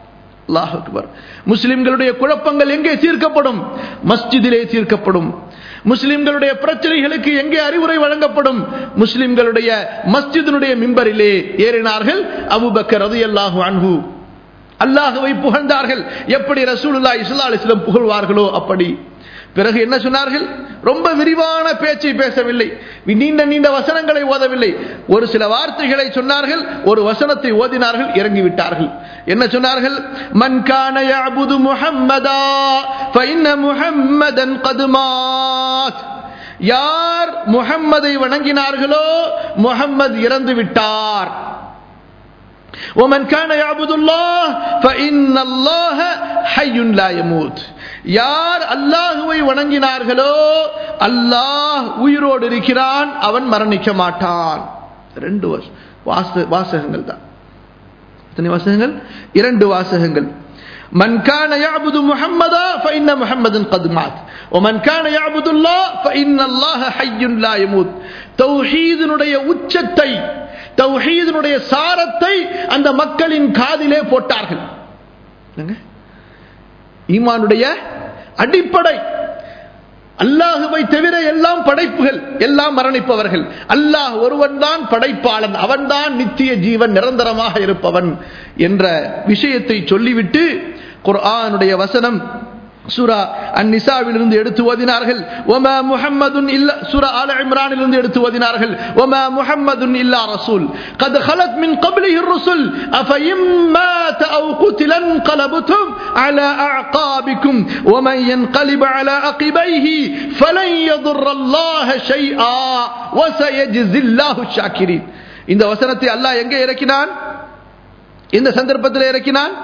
அல்லாஹ் அக்பர் முஸ்லிம்களுடைய குழப்பங்கள் எங்கே தீர்க்கப்படும் மஸ்ஜிதிலே தீர்க்கப்படும் முஸ்லிம்களுடைய பிரச்சனைகளுக்கு எங்கே அறிவுரை வழங்கப்படும் முஸ்லிம்களுடைய மஸ்ஜிதினுடைய மிம்பரிலே ஏறினார்கள் அபுபக்கர் ரதியல்லாஹு அன்ஹு அல்லாஹுவை புகழ்ந்தார்கள் எப்படி ரசூலுல்லாஹி ஸல்லல்லாஹு அலைஹி வஸல்லம் புகழ்வார்களோ அப்படி பிறகு என்ன சொன்னார்கள் ரொம்ப விரிவான பேச்சை பேசவில்லை நீண்ட நீண்ட வசனங்களை ஓதவில்லை ஒரு சில வார்த்தைகளை சொன்னார்கள் ஒரு வசனத்தை ஓதினார்கள் இறங்கிவிட்டார்கள் என்ன சொன்னார்கள் மன் கான யஅபுது முஹம்மதா ஃபஇன்ன முஹம்மதன் கத் மாத் யார் முஹம்மதை வணங்கினார்களோ முஹம்மது இறந்து விட்டார் ومن كان يعبد الله فإن الله حي لا يموت யார் அல்லாஹுவை வணங்கினார்களோ அல்லாஹ் உயிரோடு இருக்கிறான் அவன் மரணிக்க மாட்டான் ரெண்டு வாசகங்கள் தான் எத்தனை வாசகங்கள் இரண்டு வாசகங்கள் من كان يعبد محمدا فإن محمدا قد مات ومن كان يعبد الله فإن الله حي لا يموت தௌஹீதினுடைய உச்சத்தை தௌஹீதினுடைய சாரத்தை அந்த மக்களின் காதிலே போட்டார்கள் ஈமானுடைய அடிப்படை அல்லாஹுவை தவிர எல்லாம் படைப்புகள் எல்லாம் மரணிப்பவர்கள் அல்லாஹ் ஒருவன் தான் படைப்பாளன் அவன்தான் நித்திய ஜீவன் நிரந்தரமாக இருப்பவன் என்ற விஷயத்தை சொல்லிவிட்டு குர்ஆனுடைய வசனம் சூரா அந்நிசாவிலிருந்து எடுத்து ஓதினார்கள் ஒமா முஹம்மதுன் இல்ல சூரா ஆல இம்ரானிலிருந்து எடுத்து ஓதினார்கள் ஒமா முஹம்மதுன் இல்லா ரசூல் قد خلت من قبله الرسل أفإن مات أو قتل انقلبتم على أعقابكم ومن ينقلب على عقبيه فلن يضر الله شيئا وسيجزي الله الشاكرين இந்த வசனத்தை அல்லாஹ் எங்கே இறக்கினான் இந்த சந்தர்ப்பத்தில் இறக்கினான்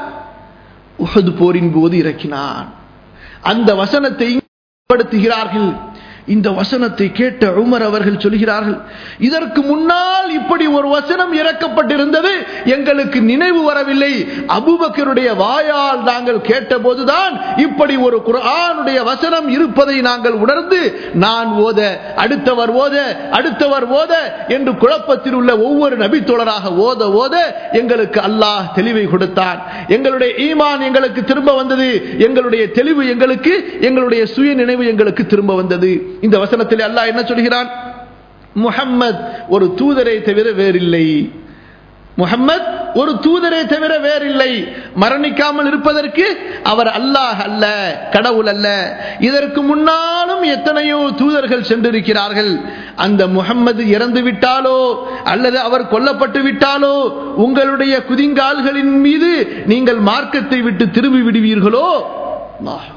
உஹது போரின் போது இறக்கினான் அந்த வசனத்தை படுத்துகிறார்கள் இந்த வசனத்தை கேட்ட உமர் அவர்கள் சொல்கிறார்கள் இதற்கு முன்னால் இப்படி ஒரு வசனம் இறக்கப்பட்டிருந்தது எங்களுக்கு நினைவு வரவில்லை அபுபக்கருடைய வாயால் நாங்கள் கேட்டபோதுதான் இப்படி ஒரு குரானுடைய வசனம் இருப்பதை நாங்கள் உணர்ந்து நான் ஓத அடுத்தவர் ஓத அடுத்தவர் ஓத என்று குழப்பத்தில் உள்ள ஒவ்வொரு நபித்தோழராக ஓத ஓத எங்களுக்கு அல்லாஹ் தெளிவை கொடுத்தான் எங்களுடைய ஈமான் எங்களுக்கு திரும்ப வந்தது எங்களுடைய தெளிவு எங்களுக்கு எங்களுடைய சுய நினைவு எங்களுக்கு திரும்ப வந்தது இந்த வசனத்தில் அல்லாஹ் என்ன சொல்கிறான் முஹம்மத் ஒரு தூதரை தவிர வேறில்லை முகம்மது ஒரு தூதரை தவிர வேறில்லை மரணிக்காமல் இருப்பதற்கு அவர் அல்லாஹ் அல்ல கடவுள் அல்ல இதற்கு முன்னாலும் எத்தனையோ தூதர்கள் சென்றிருக்கிறார்கள் அந்த முகம்மது இறந்து விட்டாலோ அல்லது அவர் கொல்லப்பட்டு விட்டாலோ உங்களுடைய குதிங்கால்களின் மீது நீங்கள் மார்க்கத்தை விட்டு திரும்பி விடுவீர்களோ அல்லாஹ்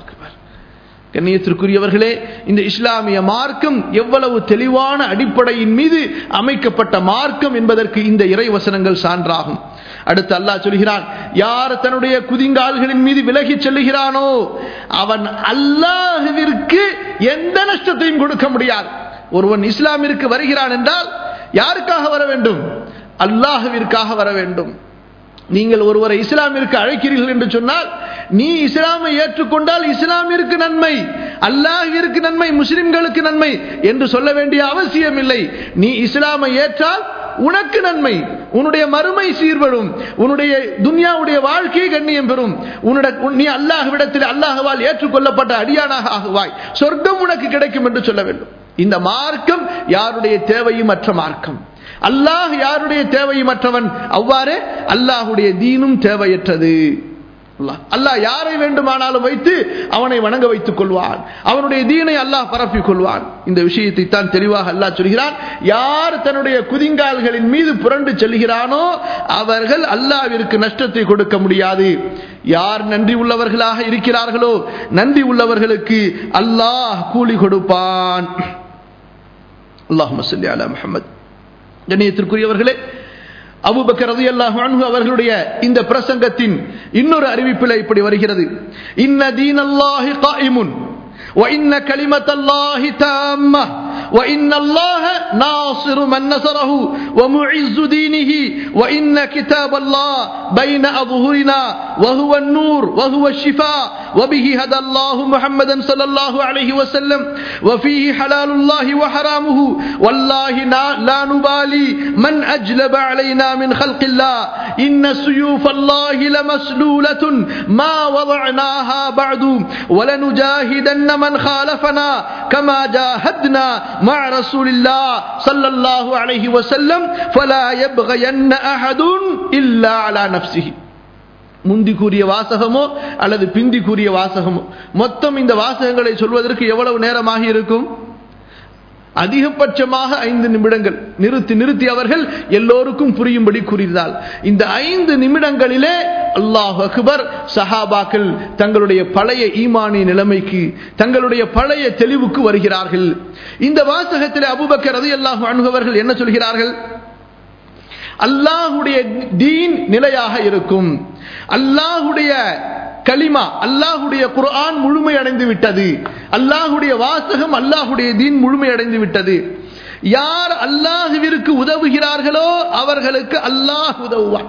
கண்ணியத்திற்குரியவர்களே இந்த இஸ்லாமிய மார்க்கம் எவ்வளவு தெளிவான அடிப்படையின் மீது அமைக்கப்பட்ட மார்க்கம் என்பதற்கு இந்த இறைவசனங்கள் சான்றாகும் அடுத்து அல்லாஹ் சொல்கிறான் யார் தன்னுடைய குதிங்கால்களின் மீது விலகி செல்லுகிறானோ அவன் அல்லாஹுவிற்கு எந்த நஷ்டத்தையும் கொடுக்க முடியாது ஒருவன் இஸ்லாமிற்கு வருகிறான் என்றால் யாருக்காக வர வேண்டும் அல்லாஹுவிற்காக வர வேண்டும் நீங்கள் ஒருவரை இஸ்லாமிற்கு அழைக்கிறீர்கள் என்று சொன்னால் நீ இஸ்லாமை ஏற்றுக்கொண்டால் இஸ்லாமிற்கு நன்மை அல்லாஹிற்கு நன்மை முஸ்லிம்களுக்கு நன்மை என்று சொல்ல வேண்டிய அவசியம் இல்லை நீ இஸ்லாமை ஏற்றால் உனக்கு நன்மை உன்னுடைய மறுமை சீர்படும் உன்னுடைய துன்யாவுடைய வாழ்க்கை கண்ணியம் பெறும் உன்னுடைய நீ அல்லாஹ்விடத்தில் அல்லாஹுவால் ஏற்றுக்கொள்ளப்பட்ட அடியானாக ஆகுவாய் சொர்க்கம் உனக்கு கிடைக்கும் என்று சொல்ல வேண்டும் இந்த மார்க்கம் யாருடைய தேவையும் அற்ற மார்க்கம் அல்லாஹ் யாருடைய தேவையும் அற்றவன் அவ்வாறு அல்லாஹுடைய தீனும் தேவையற்றது அல்லாஹ் யாரை வேண்டுமானாலும் வைத்து அவனை வணங்க வைத்துக் கொள்வான் அவனுடைய தீனை அல்லாஹ் பரப்பிக் கொள்வான் இந்த விஷயத்தை தான் தெளிவாக அல்லாஹ் சொல்கிறான் யார் தன்னுடைய குதிங்கால்களின் மீது புரண்டு செல்கிறானோ அவர்கள் அல்லாவிற்கு நஷ்டத்தை கொடுக்க முடியாது யார் நன்றி உள்ளவர்களாக இருக்கிறார்களோ நன்றி உள்ளவர்களுக்கு அல்லாஹ் கூலி கொடுப்பான் அல்லாஹ் மசல்லி அலா முகமது கண்ணியத்திற்குரியவர்களே அபுபக்கர் ரதி அல்லாஹ் அவர்களுடைய இந்த பிரசங்கத்தின் இன்னொரு அறிவிப்பில் இப்படி வருகிறது இன்ன தீன் அல்லாஹி காயிமுன் وإن كلمة الله تامة وإن الله ناصر من نصره ومعز دينه وإن كتاب الله بين أظهرنا وهو النور وهو الشفاء وبه هدى الله محمدا صلى الله عليه وسلم وفيه حلال الله وحرامه والله لا نبالي من أجلب علينا من خلق الله إن سيوف الله لمسلولة ما وضعناها بعد ولنجاهدن من خالفنا كما جاهدنا مع رسول الله صلى الله عليه وسلم فلا يبغين أحد إلا على نفسه முந்தி கூறிய வாசகமோ அல்லது பிந்தி கூறிய வாசகமோ மொத்தம் இந்த வாசகங்களை சொல்வதற்கு எவ்வளவு நேரமாக இருக்கும் அதிகபட்சமாக ஐந்து நிமிடங்கள் நிறுத்தி நிறுத்தி அவர்கள் எல்லோருக்கும் புரியும்படி கூறினார் இந்த ஐந்து நிமிடங்களிலே அல்லாஹ் அக்பர் சஹாபாக்கள் தங்களுடைய பழைய ஈமானி நிலைமைக்கு தங்களுடைய பழைய தெளிவுக்கு வருகிறார்கள் இந்த வாசகத்தில் அபுபக்கர் ரதி அல்லாஹ் அணுகவர்கள் என்ன சொல்கிறார்கள் அல்லாஹுடைய தீன் நிலையாக இருக்கும் அல்லாஹுடைய கலிமா அல்லாஹுடைய குர்ஆன் முழுமையடைந்து விட்டது அல்லாஹுடைய வாசகம் அல்லாஹுடைய தீன் முழுமையடைந்து விட்டது யார் அல்லாஹுவிற்கு உதவுகிறார்களோ அவர்களுக்கு அல்லாஹ் உதவுவான்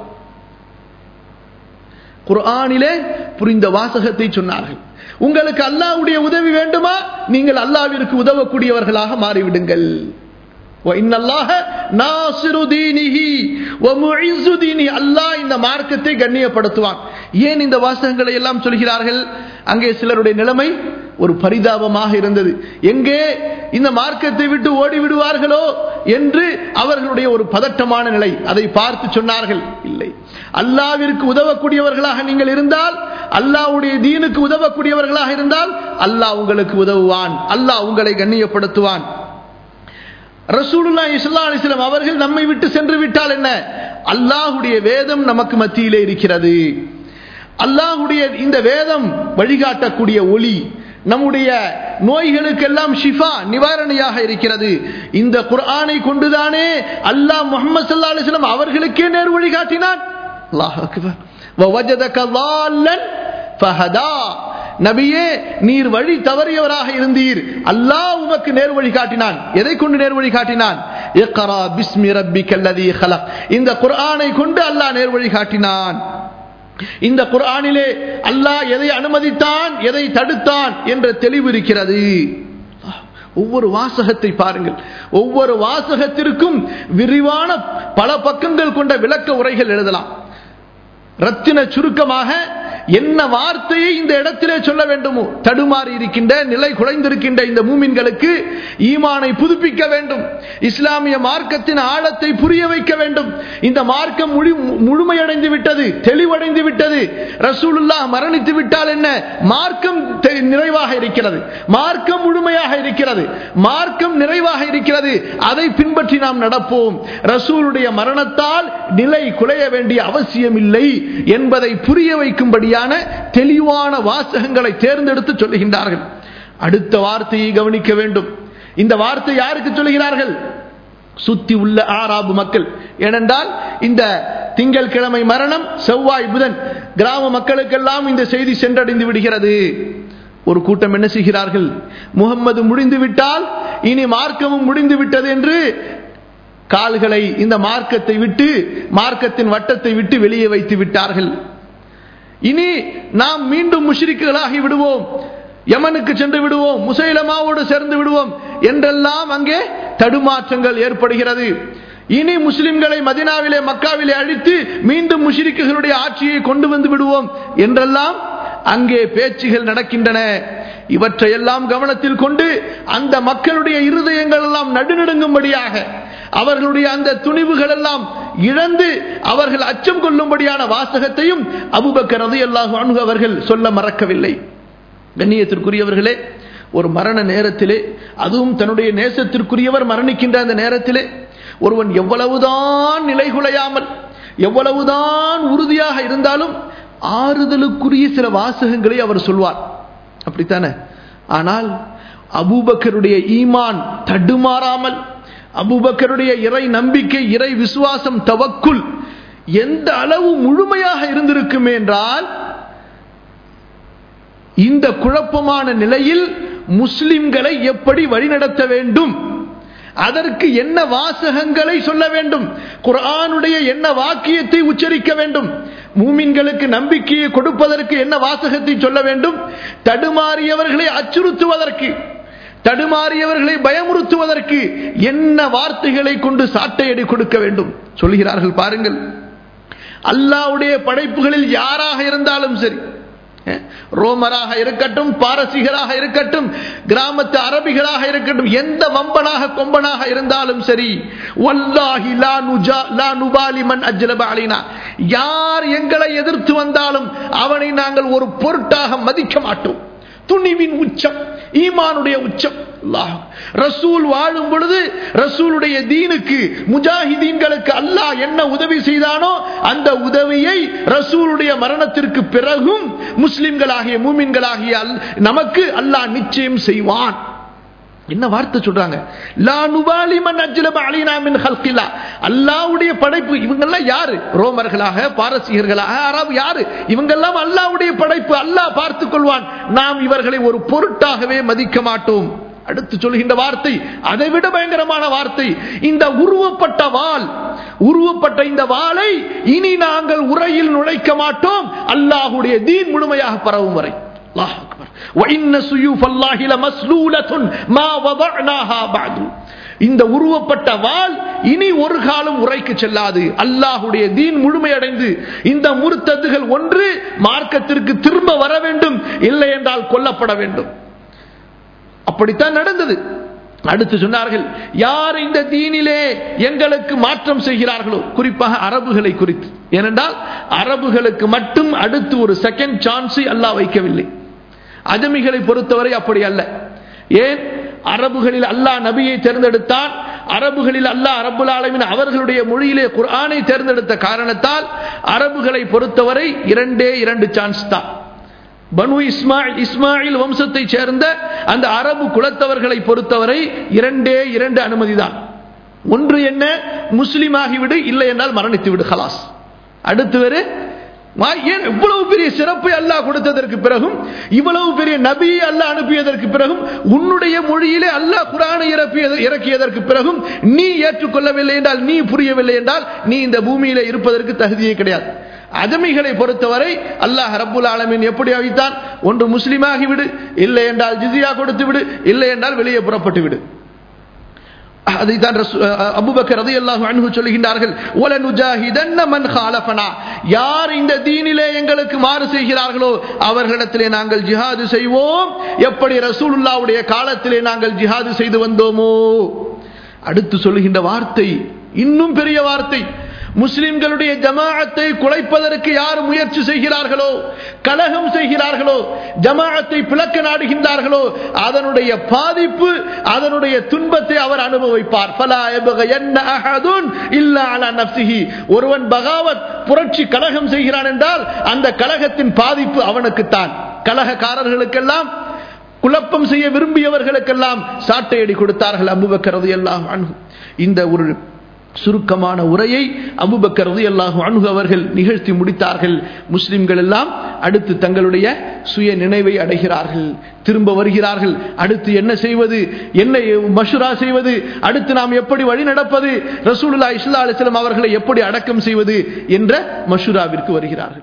குர்ஆனிலே புரிந்த வாசகத்தை சொன்னார்கள் உங்களுக்கு அல்லாஹ்வுடைய உதவி வேண்டுமா நீங்கள் அல்லாஹ்விற்கு உதவக்கூடியவர்களாக மாறிவிடுங்கள் அல்லாஹ் இந்த மார்க்கத்தை கண்ணியப்படுத்துவான் ஏன் இந்த வாசகங்களை எல்லாம் சொல்கிறார்கள் அங்கே சிலருடைய நிலைமை ஒரு பரிதாபமாக இருந்தது எங்கே இந்த மார்க்கத்தை விட்டு ஓடி விடுவார்களோ என்று அவர்களுடைய ஒரு பதட்டமான நிலை அதை பார்த்து சொன்னார்கள் இல்லை அல்லாவிற்கு உதவக்கூடியவர்களாக நீங்கள் இருந்தால் அல்லாவுடைய தீனுக்கு உதவக்கூடியவர்களாக இருந்தால் அல்லாஹ் உங்களுக்கு உதவுவான் அல்லாஹ் உங்களை கண்ணியப்படுத்துவான் ரசூலுல்லா இஸ்லா அலிஸ்லாம் அவர்கள் நம்மை விட்டு சென்று விட்டால் என்ன அல்லாஹுடைய வேதம் நமக்கு மத்தியிலே இருக்கிறது அல்லாஹுடைய இந்த வேதம் வழிகாட்டக்கூடிய ஒளி நம்முடைய நோய்களுக்கெல்லாம் ஷிஃபா நிவாரணியாக இருக்கிறது இந்த குர்ஆனை கொண்டுதானே அல்லாஹ் முகமது சல்லா அலிஸ்லாம் அவர்களுக்கே நேர் வழிகாட்டினான் அல்லாஹ் நபியே நீர் வழி தவறியவராக இருந்தீர் அல்லாஹ் உமக்கு நேர் வழி காட்டினான் எதை கொண்டு நேர் வழி காட்டினான் இந்த குர்ஆனை கொண்டு அல்லாஹ் நேர் வழி காட்டினான் இந்த குர்ஆனிலே அல்லாஹ் எதை அனுமதித்தான் எதை தடுத்தான் என்ற தெளிவு இருக்கிறது ஒவ்வொரு வாசகத்தை பாருங்கள் ஒவ்வொரு வாசகத்திற்கும் விரிவான பல பக்கங்கள் கொண்ட விளக்க உரைகள் எழுதலாம் ரத்தின சுருக்கமாக என்ன வார்த்தையை இந்த இடத்திலே சொல்ல வேண்டுமோ தடுமாறி இருக்கின்ற நிலை குலைந்திருக்கின்ற இந்த மூமின்களுக்கு ஈமானை புதுப்பிக்க வேண்டும் இஸ்லாமிய மார்க்கத்தின் ஆழத்தை புரிய வைக்க வேண்டும் இந்த மார்க்கம் முழுமையடைந்து விட்டது தெளிவடைந்து விட்டது ரசூலுல்லா மரணித்து விட்டால் என்ன மார்க்கம் நிறைவாக இருக்கிறது மார்க்கம் முழுமையாக இருக்கிறது மார்க்கம் நிறைவாக இருக்கிறது அதை பின்பற்றி நாம் நடப்போம் ரசூலுடைய மரணத்தால் நிலை குலைய வேண்டிய அவசியம் இல்லை என்பதை புரிய வைக்கும்படியான தெளிவான வாசகங்களை தேர்ந்தெடுத்து சொல்லுகின்றார்கள் அடுத்த வார்த்தையை கவனிக்க வேண்டும் இந்த வார்த்தை யாருக்கு சொல்லுகிறார்கள் சுத்தி உள்ள ஆறாபு மக்கள் ஏனென்றால் இந்த திங்கள் கிழமை மரணம் செவ்வாய் புதன் கிராம மக்களுக்கெல்லாம் இந்த செய்தி சென்றடைந்து விடுகிறது ஒரு கூட்டம் என்ன செய்கிறார்கள் முகம்மது முடிந்து விட்டால் இனி மார்க்கமும் முடிந்து விட்டது என்று கால்களை இந்த மார்க்கத்தை விட்டு மார்க்கத்தின் வட்டத்தை விட்டு வெளியே வைத்து விட்டார்கள் இனி நாம் மீண்டும் முஷ்ரிக்குகளாகி விடுவோம் யமனுக்கு சென்று விடுவோம் முசைலமாவோடு சேர்ந்து விடுவோம் என்றெல்லாம் அங்கே தடுமாற்றங்கள் ஏற்படுகிறது இனி முஸ்லிம்களை மதினாவிலே மக்காவிலே அழித்து மீண்டும் முஷிரிக்குகளுடைய ஆட்சியை கொண்டு வந்து விடுவோம் என்றெல்லாம் அங்கே பேச்சுகள் நடக்கின்றன இவற்றையெல்லாம் கவனத்தில் கொண்டு அந்த மக்களுடைய இருதயங்கள் எல்லாம் நடுநடுங்கும்படியாக அவர்களுடைய அந்த துணிவுகள் எல்லாம் இழந்து அவர்கள் அச்சம் கொள்ளும்படியான வாசகத்தையும் அபுபக்கர் ரதி அல்லாஹு அணுகு அவர்கள் சொல்ல மறக்கவில்லை கண்ணியத்திற்குரியவர்களே ஒரு மரண நேரத்திலே அதுவும் தன்னுடைய நேசத்திற்குரியவர் மரணிக்கின்ற அந்த நேரத்திலே ஒருவன் எவ்வளவுதான் நிலைகுலையாமல் எவ்வளவுதான் உறுதியாக இருந்தாலும் ஆறுதலுக்குரிய சில வாசகங்களை அவர் சொல்வார் அப்படித்தானே ஆனால் அபூபக்கருடைய ஈமான் தடுமாறாமல் அபுபக்கருடைய இறை நம்பிக்கை இறை விசுவாசம் தவக்குள் எந்த அளவு முழுமையாக இருந்திருக்குமே என்றால் இந்த குழப்பமான நிலையில் முஸ்லிம்களை எப்படி வழிநடத்த வேண்டும் அதற்கு என்ன வாசகங்களை சொல்ல வேண்டும் குரானுடைய என்ன வாக்கியத்தை உச்சரிக்க வேண்டும் மூமின்களுக்கு நம்பிக்கையை கொடுப்பதற்கு என்ன வாசகத்தை சொல்ல வேண்டும் தடுமாறியவர்களை அச்சுறுத்துவதற்கு தடுமாறியவர்களை பயமுறுத்துவதற்கு என்ன வார்த்தைகளை கொண்டு சாட்டையடி கொடுக்க வேண்டும் சொல்கிறார்கள் பாருங்கள் அல்லாவுடைய படைப்புகளில் யாராக இருந்தாலும் சரி ரோமராக இருக்கட்டும் பாரசீகராக இருக்கட்டும் கிராமத்து அரபிகளாக இருக்கட்டும் எந்த வம்பனாக கொம்பனாக இருந்தாலும் சரி வல்லாஹி லா நுஜா லா நுபாலி மன் அஜ்லப அலினா யார் எங்களை எதிர்த்து வந்தாலும் அவனை நாங்கள் ஒரு பொருட்டாக மதிக்க மாட்டோம் துணிவின் உச்சம் ஈமானுடைய உச்சம் ரசூல் வாழும் பொழுது ரசூலுடைய தீனுக்கு முஜாஹிதீன்களுக்கு அல்லாஹ் என்ன உதவி செய்தானோ அந்த உதவியை ரசூலுடைய மரணத்திற்கு பிறகும் முஸ்லிம்களாகிய மூமின்களாகிய நமக்கு அல்லாஹ் நிச்சயம் செய்வான் என்ன வார்த்தை சொல்றாங்க லா நுபாலிமன் அஜ்லப அலினா மின் ஹல்கில்லா அல்லாஹ்வுடைய படைப்பு இவங்கெல்லாம் யாரு ரோமர்களாக பாரசீகர்களாக அரபு யாரு இவங்கெல்லாம் அல்லாஹ்வுடைய படைப்பு அல்லாஹ் பார்த்துக் கொள்வான் நாம் இவர்களை ஒரு பொருட்டாகவே மதிக்க மாட்டோம் அடுத்து சொல்கின்ற வார்த்தை அதை விட பயங்கரமான வார்த்தை இந்த உருவப்பட்ட வாள் உருவப்பட்ட இந்த வாளை இனி நாங்கள் உரையில் நுழைக்க மாட்டோம் அல்லாஹுடைய தீன் முழுமையாக பரவும் வரை அல்லாஹ் அக்பர் وَإِنَّ سُيُوفَ اللَّهِ لَمَسْلُولَةٌ مَا وَضَعْنَاهَا بَعْدُ இந்த உருவப்பட்ட வாள் இனி ஒரு காலம் உரைக்கு செல்லாது அல்லாஹுடைய தீன் முழுமையடைந்து இந்த முருத்ததுகள் ஒன்று மார்க்கத்திற்கு திரும்ப வர வேண்டும் இல்லை என்றால் கொல்லப்பட வேண்டும் அப்படித்தான் நடந்தது அடுத்து சொன்னார்கள் யார் இந்த தீனிலே எங்களுக்கு மாற்றம் செய்கிறார்களோ குறிப்பாக அரபுகளை குறித்து ஏனென்றால் அரபுகளுக்கு மட்டும் அடுத்து ஒரு செகண்ட் சான்ஸை அல்லாஹ் வைக்கவில்லை அஜமிகளை பொறுத்தவரை அப்படி அல்ல ஏன் அரபுகளில் அல்லாஹ் நபியை தேர்ந்தெடுத்தான் அரபுகளில் அல்லாஹ் அரபுல் ஆலமின் அவர்களுடைய மொழியிலே குர்ஆனை தேர்ந்தெடுத்த காரணத்தால் அரபுகளை பொறுத்தவரை இரண்டே இரண்டு சான்ஸ் தான் பனு இஸ்மாயில் இஸ்மாயில் வம்சத்தை சேர்ந்த அந்த அரபு குலத்தவர்களை பொறுத்தவரை இரண்டே இரண்டு அனுமதிதான் ஒன்று என்ன முஸ்லீம் ஆகிவிடு இல்லை என்றால் மரணித்து விடு ஹலாஸ் அடுத்து வேறு ஏன் இவ்வளவு பெரிய சிறப்பை அல்லாஹ் கொடுத்ததற்கு பிறகும் இவ்வளவு பெரிய நபியை அல்லாஹ் அனுப்பியதற்கு பிறகும் உன்னுடைய மொழியிலே அல்லாஹ் குரானை இறக்கியதற்கு பிறகும் நீ ஏற்றுக்கொள்ளவில்லை என்றால் நீ புரியவில்லை என்றால் நீ இந்த பூமியில இருப்பதற்கு தகுதியே கிடையாது அஜமிகளை பொறுத்தவரை அல்லாஹ் ரப்புல் ஆலமின் எப்படி அழித்தான் ஒன்று முஸ்லீமாகி விடு இல்லை என்றால் ஜிசியா கொடுத்து விடு இல்லை என்றால் வெளியே புறப்பட்டு விடு அதைத்தான் அபுபக்கர் ரதி அல்லாஹு அன்ஹு சொல்லுகின்றார்கள் ஒல நுஜாஹிதன்ன மன் ஹாலஃபனா யார் இந்த தீனிலே எங்களுக்கு மாறு செய்கிறார்களோ அவர்களிடத்திலே நாங்கள் ஜிஹாது செய்வோம் எப்படி ரசூலுல்லாவுடைய காலத்திலே நாங்கள் ஜிஹாது செய்து வந்தோமோ அடுத்து சொல்லுகின்ற வார்த்தை இன்னும் பெரிய வார்த்தை முஸ்லிம்களுடைய ஜமாஅத்தை குலைப்பதற்கு யார் முயற்சி செய்கிறார்களோ கலகம் செய்கிறார்களோ ஜமாஅத்தை பிளக்க நாடுகின்றார்களோ அதனுடைய பாதிப்பு அதனுடைய துன்பத்தை அவர் அனுபவிப்பார் ஒருவன் பகாவத் புரட்சி கலகம் செய்கிறான் என்றால் அந்த கலகத்தின் பாதிப்பு அவனுக்குத்தான் கலகக்காரர்களுக்கெல்லாம் குழப்பம் செய்ய விரும்பியவர்களுக்கெல்லாம் சாட்டையடி கொடுத்தார்கள் அபுபக்கரது எல்லாம் இந்த ஒரு சுருக்கமான உரையை அபுபக்கரது அல்லாஹு அணுகு அவர்கள் நிகழ்த்தி முடித்தார்கள் முஸ்லிம்கள் எல்லாம் அடுத்து தங்களுடைய சுய நினைவை அடைகிறார்கள் திரும்ப வருகிறார்கள் அடுத்து என்ன செய்வது என்ன மஷுரா செய்வது அடுத்து நாம் எப்படி வழி நடப்பது ரசூலுல்லா இஸ்லா அலிஸ்லாம் அவர்களை எப்படி அடக்கம் செய்வது என்ற மஷுராவிற்கு வருகிறார்கள்